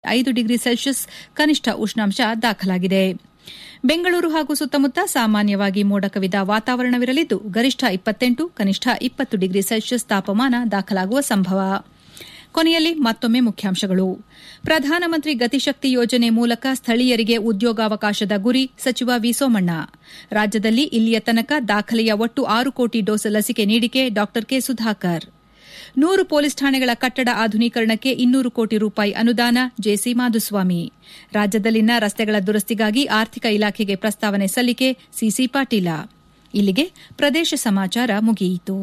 ಐದು degree Celsius ಕನಿಷ್ಠ ಉಷ್ಣಾಂಶ ದಾಖಲಾಗಿದೆ ಬೆಂಗಳೂರು ಹಾಗೂ ಸುತ್ತಮುತ್ತ ಸಾಮಾನ್ಯವಾಗಿ ಮೋಡ ಕವಿದ ವಾತಾವರಣವಿರಲಿದ್ದು ಗರಿಷ್ಠ ಇಪ್ಪತ್ತೆಂಟು ಕನಿಷ್ಠ ಇಪ್ಪತ್ತು ಡಿಗ್ರಿ ಸೆಲ್ಸಿಯಸ್ ತಾಪಮಾನ ದಾಖಲಾಗುವ ಸಂಭವ ಕೊನೆಯಲ್ಲಿ ಮತ್ತೊಮ್ಮೆ ಮುಖ್ಯಾಂಶಗಳು ಪ್ರಧಾನಮಂತ್ರಿ ಗತಿಶಕ್ತಿ ಯೋಜನೆ ಮೂಲಕ ಸ್ಥಳೀಯರಿಗೆ ಉದ್ಯೋಗಾವಕಾಶದ ಗುರಿ ಸಚಿವ ವಿ ಸೋಮಣ್ಣ ರಾಜ್ಯದಲ್ಲಿ ಇಲ್ಲಿಯ ತನಕ ದಾಖಲೆಯ ಒಟ್ಟು ಆರು ಕೋಟಿ ಡೋಸ್ ಲಸಿಕೆ ನೀಡಿಕೆ ಡಾ ಕೆ ಸುಧಾಕರ್ ನೂರು ಪೊಲೀಸ್ ಠಾಣೆಗಳ ಕಟ್ಟಡ ಆಧುನೀಕರಣಕ್ಕೆ ಇನ್ನೂರು ಕೋಟಿ ರೂಪಾಯಿ ಅನುದಾನ ಜೆಸಿ ಮಾಧುಸ್ವಾಮಿ ರಾಜ್ಯದಲ್ಲಿನ ರಸ್ತೆಗಳ ದುರಸ್ತಿಗಾಗಿ ಆರ್ಥಿಕ ಇಲಾಖೆಗೆ ಪ್ರಸ್ತಾವನೆ ಸಲ್ಲಿಕೆ ಸಿಸಿ ಪಾಟೀಲ ಇಲ್ಲಿಗೆ ಪ್ರದೇಶ ಸಮಾಚಾರ ಮುಗಿಯಿತು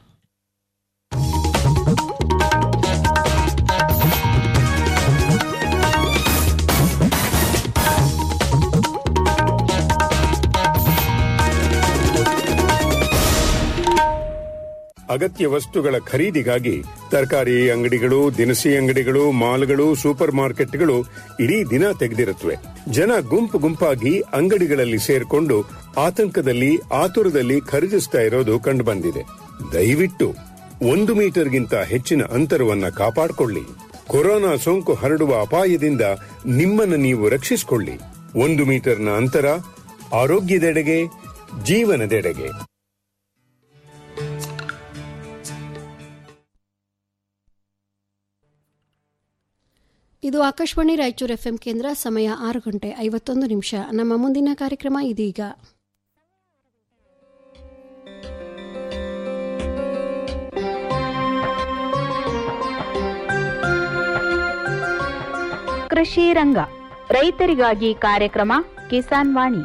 ಅಗತ್ಯ ವಸ್ತುಗಳ ಖರೀದಿಗಾಗಿ ತರಕಾರಿ ಅಂಗಡಿಗಳು ದಿನಸಿ ಅಂಗಡಿಗಳು ಮಾಲ್ಗಳು ಸೂಪರ್ ಮಾರ್ಕೆಟ್ಗಳು ಇಡೀ ದಿನ ತೆಗೆದಿರುತ್ತವೆ ಜನ ಗುಂಪು ಗುಂಪಾಗಿ ಅಂಗಡಿಗಳಲ್ಲಿ ಸೇರ್ಕೊಂಡು ಆತಂಕದಲ್ಲಿ ಆತುರದಲ್ಲಿ ಖರೀದಿಸ್ತಾ ಇರೋದು ಕಂಡುಬಂದಿದೆ ದಯವಿಟ್ಟು ಒಂದು ಮೀಟರ್ಗಿಂತ ಹೆಚ್ಚಿನ ಅಂತರವನ್ನ ಕಾಪಾಡಿಕೊಳ್ಳಿ ಕೊರೋನಾ ಸೋಂಕು ಹರಡುವ ಅಪಾಯದಿಂದ ನಿಮ್ಮನ್ನು ನೀವು ರಕ್ಷಿಸಿಕೊಳ್ಳಿ ಒಂದು ಮೀಟರ್ನ ಅಂತರ ಆರೋಗ್ಯದೆಡೆಗೆ ಜೀವನದೆಡೆಗೆ ಇದು ಆಕಾಶವಾಣಿ ರಾಯಚೂರು ಎಫ್ಎಂ ಕೇಂದ್ರ ಸಮಯ ಆರು ಗಂಟೆ ಐವತ್ತೊಂದು ನಿಮಿಷ ನಮ್ಮ ಮುಂದಿನ ಕಾರ್ಯಕ್ರಮ ಇದೀಗ ಕೃಷಿ ರಂಗ ರೈತರಿಗಾಗಿ ಕಾರ್ಯಕ್ರಮ ಕಿಸಾನ್ ವಾಣಿ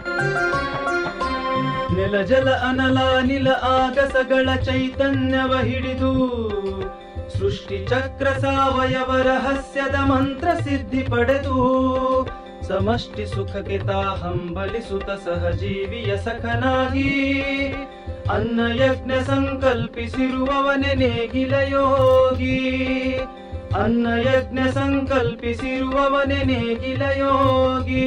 ನೆಲ ಜಲ ಅನಲ ನಿಲ ಆಗಸಗಳ ಚೈತನ್ಯವ ಹಿಡಿದು ಸೃಷ್ಟಿ ಚಕ್ರ ಸಾವಯವ ರಹಸ್ಯದ ಮಂತ್ರ ಸಿದ್ಧಿ ಪಡೆದು ಸಮಷ್ಟಿ ಸುಖಕ್ಕೆ ತಾ ಹಂಬಲಿಸುತ್ತ ಸಹಜೀವಿಯ ಸಖನಾಗಿ ಅನ್ನ ಯಜ್ಞ ಸಂಕಲ್ಪಿಸಿರುವವನೆ ನೇಗಿಲ ಯೋಗಿ ಅನ್ನ ಯಜ್ಞ ಸಂಕಲ್ಪಿಸಿರುವವನೆ ನೇಗಿಲ ಯೋಗಿ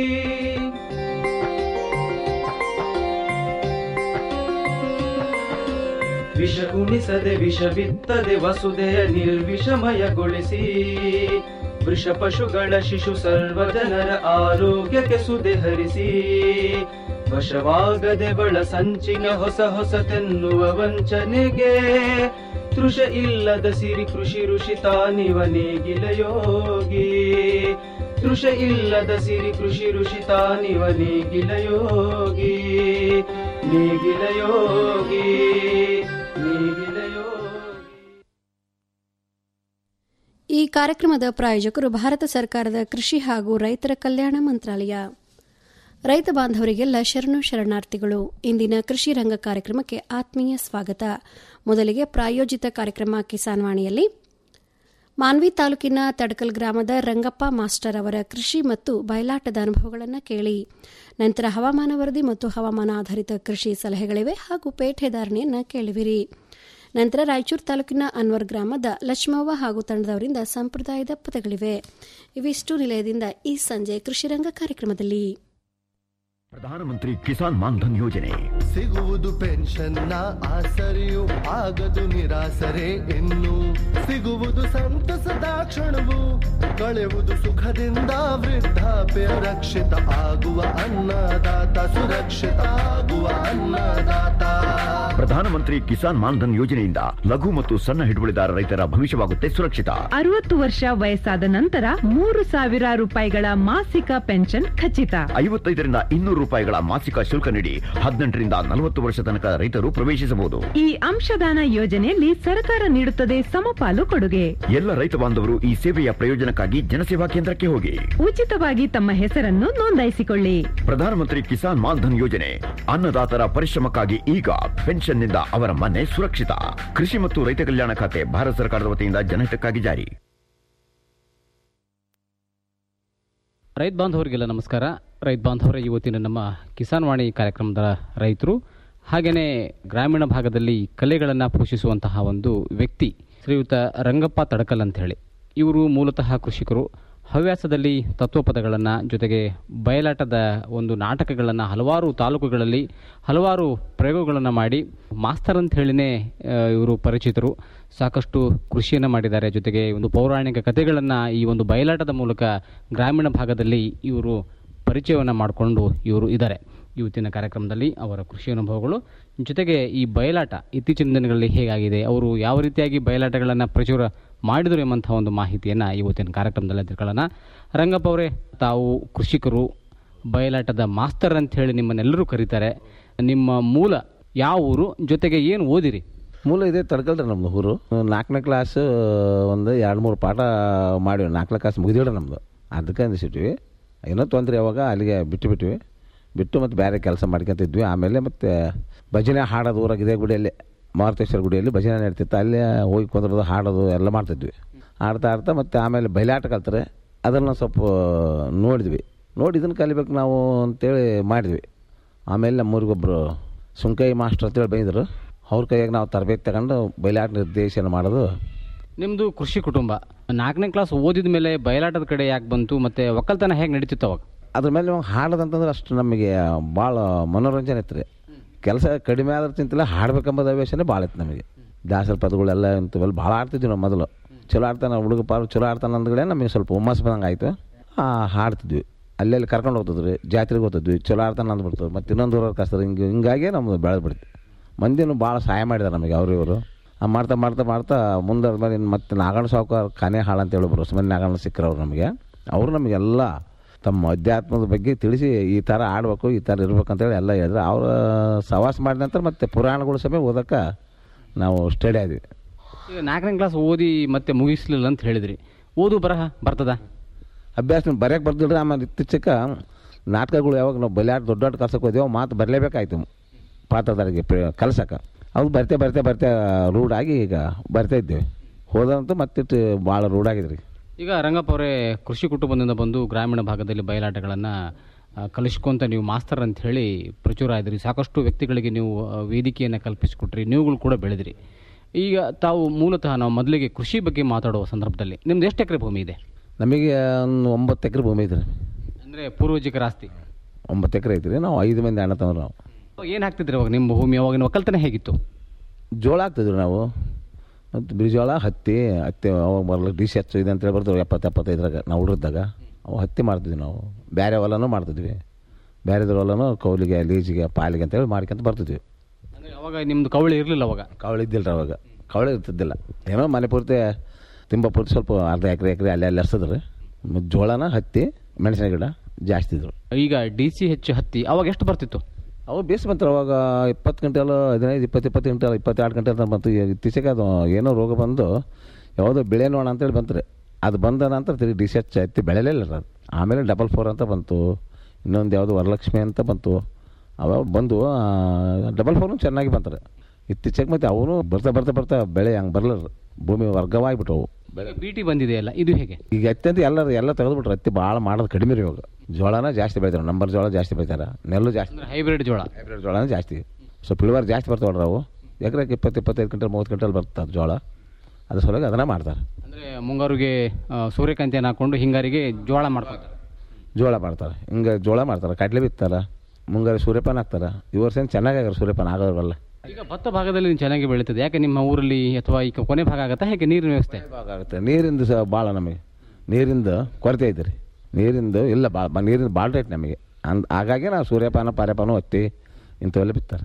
ವಿಷ ಉಣಿಸದೆ ವಿಷ ಬಿತ್ತದೆ ವಸುದೆಯ ನಿರ್ವಿಷಮಯಗೊಳಿಸಿ ವೃಷ ಪಶುಗಳ ಶಿಶು ಸರ್ವ ಜನರ ಆರೋಗ್ಯಕ್ಕೆ ಸುದೆ ಹರಿಸಿ ವಶವಾಗದೆ ಬಳ ಸಂಚಿನ ಹೊಸ ಹೊಸತೆನ್ನುವ ವಂಚನೆಗೆ ತೃಷ ಇಲ್ಲದ ಸಿರಿ ಕೃಷಿ ಋಷಿ ತಾನಿವ ನೇಗಿಲ ಯೋಗಿ ತೃಷ ಇಲ್ಲದ ಸಿರಿ ಕೃಷಿ ಋಷಿ ತಾನಿವ ನೇಗಿಲ ಯೋಗಿ ನೇಗಿಲ ಯೋಗಿ ನೇಗಿಲ ಯೋಗಿ ಈ ಕಾರ್ಯಕ್ರಮದ ಪ್ರಾಯೋಜಕರು ಭಾರತ ಸರ್ಕಾರದ ಕೃಷಿ ಹಾಗೂ ರೈತರ ಕಲ್ಯಾಣ ಮಂತ್ರಾಲಯ ರೈತ ಬಾಂಧವರಿಗೆಲ್ಲ ಶರಣು ಶರಣಾರ್ಥಿಗಳು ಇಂದಿನ ಕೃಷಿ ರಂಗ ಕಾರ್ಯಕ್ರಮಕ್ಕೆ ಆತ್ಮೀಯ ಸ್ವಾಗತ ಮೊದಲಿಗೆ ಪ್ರಾಯೋಜಿತ ಕಾರ್ಯಕ್ರಮ ಕಿಸಾನ್ ವಾಣಿಯಲ್ಲಿ ಮಾನ್ವಿ ತಾಲೂಕಿನ ತಡಕಲ್ ಗ್ರಾಮದ ರಂಗಪ್ಪ ಮಾಸ್ಟರ್ ಅವರ ಕೃಷಿ ಮತ್ತು ಬಯಲಾಟದ ಅನುಭವಗಳನ್ನು ಕೇಳಿ ನಂತರ ಹವಾಮಾನ ವರದಿ ಮತ್ತು ಹವಾಮಾನ ಆಧಾರಿತ ಕೃಷಿ ಸಲಹೆಗಳಿವೆ ಹಾಗೂ ಪೇಟೆ ಧಾರಣೆಯನ್ನು ಕೇಳುವಿರಿ ನಂತರ ರಾಯಚೂರು ತಾಲೂಕಿನ ಅನ್ವರ್ ಗ್ರಾಮದ ಲಕ್ಷ್ಮವ್ವ ಹಾಗೂ ತಂಡದವರಿಂದ ಸಂಪ್ರದಾಯದ ಪದಗಳಿವೆ ಇವಿಷ್ಟು ನಿಲಯದಿಂದ ಈ ಸಂಜೆ ಕೃಷಿರಂಗ ಕಾರ್ಯಕ್ರಮದಲ್ಲಿ ಪ್ರಧಾನಮಂತ್ರಿ ಕಿಸಾನ್ ಮಾನ್ಧನ್ ಯೋಜನೆ ಸಿಗುವುದು ಪೆನ್ಷನ್ನ ಆಸರೆಯು ಆಗದು ನಿರಾಸರೆ ಇನ್ನು ಸಿಗುವುದು ಸಂತಸದ ಕ್ಷಣವು ಕಳೆಯುವುದು ಸುಖದಿಂದ ವೃದ್ಧಾಪ್ಯ ರಕ್ಷಿತ ಆಗುವ ಅನ್ನದಾತ ಸುರಕ್ಷಿತ ಆಗುವ ಅನ್ನದಾತ ಪ್ರಧಾನಮಂತ್ರಿ ಕಿಸಾನ್ ಮಾನ್ಧನ್ ಯೋಜನೆಯಿಂದ ಲಘು ಮತ್ತು ಸಣ್ಣ ಹಿಡುವಳಿದಾರ ರೈತರ ಭವಿಷ್ಯವಾಗುತ್ತೆ ಸುರಕ್ಷಿತ ಅರವತ್ತು ವರ್ಷ ವಯಸ್ಸಾದ ನಂತರ ಮೂರು ಸಾವಿರ ರೂಪಾಯಿಗಳ ಮಾಸಿಕ ಪೆನ್ಷನ್ ಖಚಿತ ಐವತ್ತೈದರಿಂದ ಇನ್ನೂರು ರೂಪಾಯಿಗಳ ಮಾಸಿಕ ಶುಲ್ಕ ನೀಡಿ ಹದಿನೆಂಟರಿಂದ ನಲವತ್ತು ವರ್ಷ ತನಕ ರೈತರು ಪ್ರವೇಶಿಸಬಹುದು ಈ ಅಂಶದಾನ ಯೋಜನೆಯಲ್ಲಿ ಸರ್ಕಾರ ನೀಡುತ್ತದೆ ಸಮಪಾಲು ಕೊಡುಗೆ ಎಲ್ಲ ರೈತ ಬಾಂಧವರು ಈ ಸೇವೆಯ ಪ್ರಯೋಜನಕ್ಕಾಗಿ ಜನಸೇವಾ ಕೇಂದ್ರಕ್ಕೆ ಹೋಗಿ ಉಚಿತವಾಗಿ ತಮ್ಮ ಹೆಸರನ್ನು ನೋಂದಾಯಿಸಿಕೊಳ್ಳಿ ಪ್ರಧಾನಮಂತ್ರಿ ಕಿಸಾನ್ ಮಾನ್ಧನ್ ಯೋಜನೆ ಅನ್ನದಾತರ ಪರಿಶ್ರಮಕ್ಕಾಗಿ ಈಗ ಪೆನ್ಷನ್ನಿಂದ ಅವರ ಮನೆ ಸುರಕ್ಷಿತ ಕೃಷಿ ಮತ್ತು ರೈತ ಕಲ್ಯಾಣ ಖಾತೆ ಭಾರತ ಸರ್ಕಾರದ ವತಿಯಿಂದ ಜನಹಿತಕ್ಕಾಗಿ ಜಾರಿ ರೈತ ಬಾಂಧವರಿಗೆಲ್ಲ ನಮಸ್ಕಾರ ರೈತ ಬಾಂಧವರ ಇವತ್ತಿನ ನಮ್ಮ ಕಿಸಾನ್ ವಾಣಿ ಕಾರ್ಯಕ್ರಮದ ರೈತರು ಹಾಗೆಯೇ ಗ್ರಾಮೀಣ ಭಾಗದಲ್ಲಿ ಕಲೆಗಳನ್ನು ಪೋಷಿಸುವಂತಹ ಒಂದು ವ್ಯಕ್ತಿ ಶ್ರೀಯುತ ರಂಗಪ್ಪ ತಡಕಲ್ ಅಂತ ಹೇಳಿ ಇವರು ಮೂಲತಃ ಕೃಷಿಕರು ಹವ್ಯಾಸದಲ್ಲಿ ತತ್ವಪದಗಳನ್ನು ಜೊತೆಗೆ ಬಯಲಾಟದ ಒಂದು ನಾಟಕಗಳನ್ನು ಹಲವಾರು ತಾಲೂಕುಗಳಲ್ಲಿ ಹಲವಾರು ಪ್ರಯೋಗಗಳನ್ನು ಮಾಡಿ ಮಾಸ್ತರ್ ಅಂತ ಹೇಳಿನೇ ಇವರು ಪರಿಚಿತರು ಸಾಕಷ್ಟು ಕೃಷಿಯನ್ನು ಮಾಡಿದ್ದಾರೆ ಜೊತೆಗೆ ಒಂದು ಪೌರಾಣಿಕ ಕಥೆಗಳನ್ನು ಈ ಒಂದು ಬಯಲಾಟದ ಮೂಲಕ ಗ್ರಾಮೀಣ ಭಾಗದಲ್ಲಿ ಇವರು ಪರಿಚಯವನ್ನು ಮಾಡಿಕೊಂಡು ಇವರು ಇದ್ದಾರೆ ಇವತ್ತಿನ ಕಾರ್ಯಕ್ರಮದಲ್ಲಿ ಅವರ ಕೃಷಿ ಅನುಭವಗಳು ಜೊತೆಗೆ ಈ ಬಯಲಾಟ ಇತ್ತೀಚಿನ ದಿನಗಳಲ್ಲಿ ಹೇಗಾಗಿದೆ ಅವರು ಯಾವ ರೀತಿಯಾಗಿ ಬಯಲಾಟಗಳನ್ನು ಪ್ರಚುರ ಮಾಡಿದರು ಎಂಬಂತಹ ಒಂದು ಮಾಹಿತಿಯನ್ನು ಇವತ್ತಿನ ಕಾರ್ಯಕ್ರಮದಲ್ಲಿ ತಿಳ್ಕೊಳ್ಳೋಣ ರಂಗಪ್ಪ ಅವರೇ ತಾವು ಕೃಷಿಕರು ಬಯಲಾಟದ ಮಾಸ್ತರ್ ಅಂತ ಹೇಳಿ ನಿಮ್ಮನ್ನೆಲ್ಲರೂ ಕರೀತಾರೆ ನಿಮ್ಮ ಮೂಲ ಯಾವ ಊರು ಜೊತೆಗೆ ಏನು ಓದಿರಿ ಮೂಲ ಇದೆ ತಡ್ಕಲ್ರಿ ನಮ್ದು ಊರು ನಾಲ್ಕನೇ ಕ್ಲಾಸ್ ಒಂದು ಎರಡು ಮೂರು ಪಾಠ ಮಾಡಿವಿ ನಾಲ್ಕನೇ ಕ್ಲಾಸ್ ಮುಗಿದಿಡ್ರಿ ನಮ್ಮದು ಅದಕ್ಕೆ ಅಂದಿಸಿಟ್ವಿ ಏನೋ ತೊಂದರೆ ಅವಾಗ ಅಲ್ಲಿಗೆ ಬಿಟ್ಟು ಬಿಟ್ವಿ ಬಿಟ್ಟು ಮತ್ತು ಬೇರೆ ಕೆಲಸ ಮಾಡ್ಕೊಂತಿದ್ವಿ ಆಮೇಲೆ ಮತ್ತು ಭಜನೆ ಹಾಡೋದು ಊರಾಗ ಇದೇ ಗುಡಿಯಲ್ಲಿ ಮಾರುತೇಶ್ವರ ಗುಡಿಯಲ್ಲಿ ಭಜನೆ ನಡೀತಿತ್ತು ಅಲ್ಲೇ ಹೋಗಿ ಕುಂದ್ರದು ಹಾಡೋದು ಎಲ್ಲ ಮಾಡ್ತಿದ್ವಿ ಆಡ್ತಾ ಆಡ್ತಾ ಮತ್ತು ಆಮೇಲೆ ಬಯಲಾಟ ಕಲ್ತಾರೆ ಅದನ್ನು ಸ್ವಲ್ಪ ನೋಡಿದ್ವಿ ನೋಡಿ ಇದನ್ನು ಕಲಿಬೇಕು ನಾವು ಅಂತೇಳಿ ಮಾಡಿದ್ವಿ ಆಮೇಲೆ ನಮ್ಮೂರಿಗೊಬ್ಬರು ಸುಂಕೈ ಮಾಸ್ಟರ್ ಅಂತೇಳಿ ಬೈದರು ಅವ್ರ ಕೈಯಾಗ ನಾವು ತರಬೇತಿ ತಗೊಂಡು ಬಯಲಾಟ ನಿರ್ದೇಶನ ಮಾಡೋದು ನಿಮ್ಮದು ಕೃಷಿ ಕುಟುಂಬ ನಾಲ್ಕನೇ ಕ್ಲಾಸ್ ಓದಿದ ಮೇಲೆ ಬಯಲಾಟದ ಕಡೆ ಯಾಕೆ ಬಂತು ಮತ್ತು ಒಕ್ಕಲ್ತನ ಹೇಗೆ ನಡೀತಿತ್ತು ಅವಾಗ ಅದ್ರ ಮೇಲೆ ನಾವು ಹಾಡೋದಂತಂದ್ರೆ ಅಷ್ಟು ನಮಗೆ ಭಾಳ ಮನೋರಂಜನೆ ಇತ್ತು ರೀ ಕೆಲಸ ಕಡಿಮೆ ಆದ್ರೆ ಚಿಂತಿಲ್ಲ ಹಾಡ್ಬೇಕೆಂಬ ಹವ್ಯಾಸನೇ ಭಾಳ ಇತ್ತು ನಮಗೆ ದಾಸರ ಪದಗಳೆಲ್ಲ ಇಂಥವೆಲ್ಲ ಭಾಳ ಆಡ್ತಿದ್ವಿ ನಾವು ಮೊದಲು ಚಲೋ ಆಡ್ತಾನೆ ಹುಡುಗ ಪಾರು ಚಲೋ ಆಡ್ತಾನೆ ಅಂದ್ಗಳೇ ನಮಗೆ ಸ್ವಲ್ಪ ಹುಮ್ಮಸ್ ಬಂದಂಗೆ ಆಯಿತು ಹಾಡ್ತಿದ್ವಿ ಅಲ್ಲೆಲ್ಲಿ ಕರ್ಕೊಂಡು ಹೋಗ್ತಿದ್ರಿ ಜಾತ್ರೆಗೆ ಹೋಗ್ತಿದ್ವಿ ಚಲೋ ಆಡ್ತಾನೆ ಅಂದ್ಬಿಡ್ತದೆ ಮತ್ತು ಇನ್ನೊಂದು ಊರವ್ರು ಕಸ್ತಾರೆ ಹಿಂಗೆ ಹಿಂಗಾಗಿ ನಮ್ದು ಬೆಳೆದು ಬಿಡ್ತು ಮಂದಿನೂ ಭಾಳ ಸಹಾಯ ಮಾಡಿದ್ದಾರೆ ನಮಗೆ ಅವರು ಇವರು ಆ ಮಾಡ್ತಾ ಮಾಡ್ತಾ ಮಾಡ್ತಾ ಮುಂದೆ ಮೇಲೆ ಇನ್ನು ಮತ್ತೆ ನಾಗಣ್ಣ ಸಾವುಕಾರ ಕಾನೆ ಹಾಳು ಅಂತ ಹೇಳಿದ್ರು ಸುಮ್ಮನೆ ನಾಗಣ್ಣ ಸಿಕ್ಕರವ್ರು ನಮಗೆ ಅವರು ನಮಗೆಲ್ಲ ತಮ್ಮ ಅಧ್ಯಾತ್ಮದ ಬಗ್ಗೆ ತಿಳಿಸಿ ಈ ಥರ ಆಡಬೇಕು ಈ ಥರ ಇರ್ಬೇಕು ಅಂತೇಳಿ ಎಲ್ಲ ಹೇಳಿದ್ರು ಅವ್ರ ಸವಾಸ ಮಾಡಿದ ನಂತರ ಮತ್ತೆ ಪುರಾಣಗಳು ಸಮೇತ ಓದೋಕೆ ನಾವು ಸ್ಟಡಿ ಆದ್ವಿ ಈಗ ನಾಲ್ಕನೇ ಕ್ಲಾಸ್ ಓದಿ ಮತ್ತೆ ಮುಗಿಸ್ಲಿಲ್ಲ ಅಂತ ಹೇಳಿದ್ರಿ ಓದು ಬರಹ ಬರ್ತದ ಅಭ್ಯಾಸ ಬರೆಯೋಕೆ ಬರ್ದಿಲ್ರಿ ಆಮೇಲೆ ಇತ್ತೀಚೆಗೆ ನಾಟಕಗಳು ಯಾವಾಗ ನಾವು ಬಲಿಯಾಟ ದೊಡ್ಡ ದೊಡ್ಡ ಕಲ್ಸಕ್ಕೆ ಹೋದೇವೋ ಮಾತು ಬರಲೇಬೇಕಾಯ್ತು ಪಾತ್ರಧಾರಿಗೆ ಕಲ್ಸಕ್ಕೆ ಅದು ಬರ್ತೆ ಬರ್ತೆ ಬರ್ತೆ ರೂಢ್ ಆಗಿ ಈಗ ಬರ್ತಾ ಇದ್ದೇವೆ ಹೋದಂತೂ ಮತ್ತಿಟ್ಟು ಭಾಳ ರೂಢ್ ಆಗಿದ್ರಿ ಈಗ ರಂಗಪ್ಪ ಅವರೇ ಕೃಷಿ ಕುಟುಂಬದಿಂದ ಬಂದು ಗ್ರಾಮೀಣ ಭಾಗದಲ್ಲಿ ಬಯಲಾಟಗಳನ್ನು ಕಲಿಸ್ಕೊಂತ ನೀವು ಮಾಸ್ತರ್ ಅಂತ ಹೇಳಿ ಪ್ರಚುರ ಆದ್ರಿ ಸಾಕಷ್ಟು ವ್ಯಕ್ತಿಗಳಿಗೆ ನೀವು ಆ, ವೇದಿಕೆಯನ್ನು ಕಲ್ಪಿಸಿಕೊಟ್ರಿ ನೀವುಗಳು ಕೂಡ ಬೆಳೆದ್ರಿ ಈಗ ತಾವು ಮೂಲತಃ ನಾವು ಮೊದಲಿಗೆ ಕೃಷಿ ಬಗ್ಗೆ ಮಾತಾಡುವ ಸಂದರ್ಭದಲ್ಲಿ ನಿಮ್ದು ಎಷ್ಟು ಎಕರೆ ಭೂಮಿ ಇದೆ ನಮಗೆ ಒಂದು ಒಂಬತ್ತು ಎಕರೆ ಭೂಮಿ ಐತ್ರಿ ಅಂದರೆ ಪೂರ್ವಜಿಕರ ಆಸ್ತಿ ಒಂಬತ್ತು ಎಕರೆ ಐತ್ರಿ ನಾವು ಐದು ಮಂದಿ ಅಣ್ಣ ತಮ್ಮ ನಾವು ಏನು ಹಾಕ್ತಿದ್ರಿ ಅವಾಗ ನಿಮ್ಮ ಭೂಮಿ ಅವಾಗಿನ ಒಕ್ಕಲ್ತನ ಹೇಗಿತ್ತು ಜೋಳ ಹಾಕ್ತಿದ್ವಿ ನಾವು ಮತ್ತು ಬಿರಿಜೋಳ ಹತ್ತಿ ಹತ್ತಿ ಅವಾಗ ಬರ್ಲಿಕ್ಕೆ ಡಿ ಸಿ ಎಚ್ ಇದೆ ಅಂತೇಳಿ ಬರ್ತೀವಿ ಎಪ್ಪತ್ತು ಎಪ್ಪತ್ತೈದರಾಗ ನಾವು ಹುಡುಗಿದ್ದಾಗ ಅವು ಹತ್ತಿ ಮಾಡ್ತಿದ್ವಿ ನಾವು ಬೇರೆ ಹೊಲನೂ ಮಾಡ್ತಿದ್ವಿ ಬೇರೆದ್ರ ಹೊಲನೂ ಕೌಲಿಗೆ ಲೀಜಿಗೆ ಪಾಲಿಗೆ ಅಂತೇಳಿ ಮಾಡ್ಕೊಂತ ಬರ್ತಿದ್ವಿ ಅಂದರೆ ಅವಾಗ ನಿಮ್ಮದು ಕವಳಿ ಇರಲಿಲ್ಲ ಅವಾಗ ಕವಳಿ ಇದ್ದಿಲ್ಲ ರೀ ಅವಾಗ ಕವಳಿ ಇರ್ತಿದ್ದಿಲ್ಲ ಏನೋ ಮನೆ ಪೂರ್ತಿ ತಿಂಬ ಪೂರ್ತಿ ಸ್ವಲ್ಪ ಅರ್ಧ ಎಕರೆ ಎಕರೆ ಅಲ್ಲಿ ಅಲ್ಲಿ ಹರ್ಸಿದ್ರು ಮತ್ತು ಜೋಳನ ಹತ್ತಿ ಮೆಣಸಿನ ಗಿಡ ಜಾಸ್ತಿ ಇದ್ರು ಈಗ ಡಿ ಸಿ ಹೆಚ್ಚು ಹತ್ತಿ ಅವಾಗ ಎಷ್ಟು ಬರ್ತಿತ್ತು ಅವು ಬೇಸ್ ಬಂತಾರೆ ಅವಾಗ ಇಪ್ಪತ್ತು ಗಂಟೆಲ್ಲ ಹದಿನೈದು ಇಪ್ಪತ್ತು ಇಪ್ಪತ್ತು ಗಂಟೆ ಇಪ್ಪತ್ತೆರಡು ಗಂಟೆ ಅಂತ ಬಂತು ಈಗ ಇತ್ತೀಚೆಗೆ ಅದು ಏನೋ ರೋಗ ಬಂದು ಯಾವುದೋ ಬೆಳೆ ನೋಣ ಅಂತೇಳಿ ಬಂತ್ರಿ ಅದು ಬಂದ ನಂತರ ತಿರುಗಿ ಡಿಸೆಚ್ ಹತ್ತಿ ಬೆಳೆಲೇ ಇಲ್ಲ ಅದು ಆಮೇಲೆ ಡಬಲ್ ಫೋರ್ ಅಂತ ಬಂತು ಇನ್ನೊಂದು ಯಾವುದು ವರಲಕ್ಷ್ಮಿ ಅಂತ ಬಂತು ಅವಾಗ ಬಂದು ಡಬಲ್ ಫೋರ್ನು ಚೆನ್ನಾಗಿ ಬಂತಾರೆ ಇತ್ತೀಚೆಗೆ ಮತ್ತೆ ಅವನು ಬರ್ತಾ ಬರ್ತಾ ಬರ್ತಾ ಬೆಳೆ ಹಂಗೆ ಬರಲ್ಲ ಭೂಮಿ ವರ್ಗವಾಗಿಬಿಟ್ಟವು ಬಿ ಟಿ ಬಂದಿದೆಯಲ್ಲ ಇದು ಹೇಗೆ ಈಗ ಹತ್ತಿ ಅಂತ ಎಲ್ಲರೂ ಎಲ್ಲ ತೆಗೆದುಬಿಟ್ರು ಹತ್ತಿ ಭಾಳ ಮಾಡೋದು ಕಡಿಮೆ ರೀ ಇವಾಗ ಜೋಳನ ಜಾಸ್ತಿ ಬೆಳಿತಾರೆ ನಂಬರ್ ಜೋಳ ಜಾಸ್ತಿ ಬೆಳಿತಾರೆ ನೆಲ್ಲು ಜಾಸ್ತಿ ಅಂದರೆ ಹೈಬ್ರಿಡ್ ಜೋಳ ಹೈಬ್ರಿಡ್ ಜೋಳನ ಜಾಸ್ತಿ ಸ್ವಲ್ಪ ಇಳುವರಿ ಜಾಸ್ತಿ ಬರ್ತಾವಲ್ರಿ ಅವು ಎಕರೆಗೆ ಇಪ್ಪತ್ತು ಇಪ್ಪತ್ತೈದು ಕ್ವಿಂಟಲ್ ಮೂವತ್ತು ಕ್ವಿಂಟಲ್ ಬರ್ತದೆ ಜೋಳ ಅದ್ರ ಸಲುವಾಗಿ ಅದನ್ನ ಮಾಡ್ತಾರೆ ಅಂದರೆ ಮುಂಗಾರಿಗೆ ಆ, ಸೂರ್ಯಕಾಂತಿಯನ್ನು ಹಾಕೊಂಡು ಹಿಂಗಾರಿಗೆ ಜೋಳ ಮಾಡ್ಕೊತಾರೆ ಜೋಳ ಮಾಡ್ತಾರೆ ಹಿಂಗೆ ಜೋಳ ಮಾಡ್ತಾರೆ ಕಡಲೆ ಬಿತ್ತಾರೆ ಮುಂಗಾರಿ ಸೂರ್ಯಪಾನ ಹಾಕ್ತಾರೆ ಈ ವರ್ಷ ಏನು ಚೆನ್ನಾಗಿ ಸೂರ್ಯಪಾನ ಆಗೋರಲ್ಲ ಈಗ ಭತ್ತ ಭಾಗದಲ್ಲಿ ನೀವು ಚೆನ್ನಾಗಿ ಬೆಳೀತದೆ ಯಾಕೆ ನಿಮ್ಮ ಊರಲ್ಲಿ ಅಥವಾ ಈಗ ಕೊನೆ ಭಾಗ ಆಗುತ್ತಾ ಹೇಗೆ ನೀರಿನ ವ್ಯವಸ್ಥೆ ಆಗುತ್ತೆ ನೀರಿಂದ ಸಹ ಭಾಳ ನಮಗೆ ನೀರಿಂದ ಕೊರತೆ ಐತೆ ರೀ ನೀರಿಂದ ಇಲ್ಲ ಭಾಳ ನೀರಿಂದ ಭಾಳ ರೇಟ್ ನಮಗೆ ಅಂದ್ ಹಾಗಾಗಿ ನಾವು ಸೂರ್ಯಪಾನ ಪಾರ್ಯಪಾನ ಹತ್ತಿ ಇಂಥವೆಲ್ಲ ಬಿತ್ತಾರೆ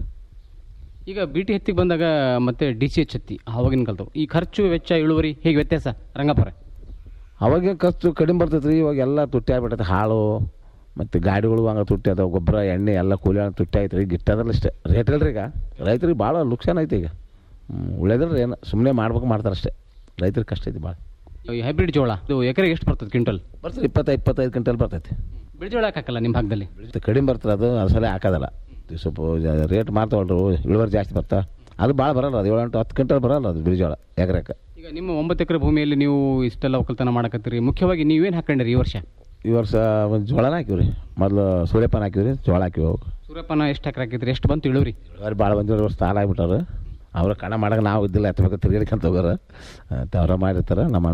ಈಗ ಬಿ ಟಿ ಹತ್ತಿಗೆ ಬಂದಾಗ ಮತ್ತೆ ಡಿ ಸಿ ಎಚ್ ಹತ್ತಿ ಅವಾಗಿನ ಕಲ್ತವು ಈ ಖರ್ಚು ವೆಚ್ಚ ಇಳುವರಿ ಹೇಗೆ ವ್ಯತ್ಯಾಸ ರಂಗಪ್ಪರೆ ಅವಾಗ ಖರ್ಚು ಕಡಿಮೆ ಬರ್ತೈತೆ ರೀ ಇವಾಗ ಎಲ್ಲ ತುಟ್ಟಿ ಆಗ್ಬಿಟ್ಟೈತೆ ಹಾಳು ಮತ್ತು ಗಾಡಿಗಳು ಹಂಗೆ ತುಟ್ಟಿ ಅದಾವೆ ಗೊಬ್ಬರ ಎಣ್ಣೆ ಎಲ್ಲ ಕೂಲಿ ಹಂಗೆ ತುಟ್ಟಿ ಆಯ್ತು ರೀ ಗಿಟ್ಟದ್ರಲ್ಲ ಇಷ್ಟೇ ರೇಟ್ ಇಲ್ರಿ ಈಗ ರೈತರಿಗೆ ಭಾಳ ಲುಕ್ಸಾನ್ ಐತೆ ಈಗ ಉಳಿದ್ರೆ ಏನು ಸುಮ್ಮನೆ ಮಾಡ್ಬೇಕು ಮಾಡ್ತಾರೆ ಅಷ್ಟೇ ರೈತರಿಗೆ ಕಷ್ಟ ಐತಿ ಭಾಳ ಈ ಹೈಬ್ರಿಡ್ ಜೋಳ ಇದು ಎಕರೆಗೆ ಎಷ್ಟು ಬರ್ತದೆ ಕ್ವಿಂಟಲ್ ಬರ್ತದೆ ಇಪ್ಪತ್ತೈದು ಇಪ್ಪತ್ತೈದು ಕ್ವಿಂಟಲ್ ಬರ್ತೈತಿ ಬಿಳಿ ಜೋಳ ಯಾಕೆ ಹಾಕಲ್ಲ ನಿಮ್ಮ ಭಾಗದಲ್ಲಿ ಇದು ಕಡಿಮೆ ಬರ್ತದೆ ಅದು ಅದು ಸಲ ಹಾಕೋದಲ್ಲ ಇದು ಸ್ವಲ್ಪ ರೇಟ್ ಮಾಡ್ತಾವಲ್ರಿ ಇಳುವರಿ ಜಾಸ್ತಿ ಬರ್ತಾ ಅದು ಭಾಳ ಬರಲ್ಲ ಅದು ಏಳು ಎಂಟು ಹತ್ತು ಕ್ವಿಂಟಲ್ ಬರಲ್ಲ ಅದು ಬಿಳಿಜೋಳ ಎಕರೆಕ್ಕೆ ಈಗ ನಿಮ್ಮ ಒಂಬತ್ತು ಎಕರೆ ಭೂಮಿಯಲ್ಲಿ ನೀವು ಇಷ್ಟೆಲ್ಲ ಒಕ್ಕಲ್ತನ ಮಾಡಕತ್ತೀರಿ ಮುಖ್ಯವಾಗಿ ನೀವೇನು ಹಾಕೊಂಡಿರಿ ಈ ವರ್ಷ ಈ ವರ್ಷ ಒಂದು ಜೋಳನ ಹಾಕಿವಿ ರೀ ಮೊದಲು ಸೂರ್ಯಪಾನ ಹಾಕಿವಿ ರೀ ಜೋಳ ಹಾಕಿವಿ ಅವು ಸೂರ್ಯಪಾನ ಎಷ್ಟು ಎಕರೆ ಹಾಕಿದ್ರಿ ಎಷ್ಟು ಬಂತು ಇಳುವರಿ ಇಳುವರಿ ಭಾಳ ಬಂದಿರೋ ವರ್ಷ ಸಾಲ ಆಗ್ಬಿಟ್ಟಾರ ಅವ್ರ ಕಣ ಮಾಡಕ್ಕೆ ನಾವು ಇದ್ದಿಲ್ಲ ಎತ್ತಬೇಕು ತಿರ್ಗಾಡ್ಕೊಂತ ಹೋಗೋರು ಅವ್ರ ಮಾಡಿರ್ತಾರೆ ನಮ್ಮ ಅಣ್ಣರು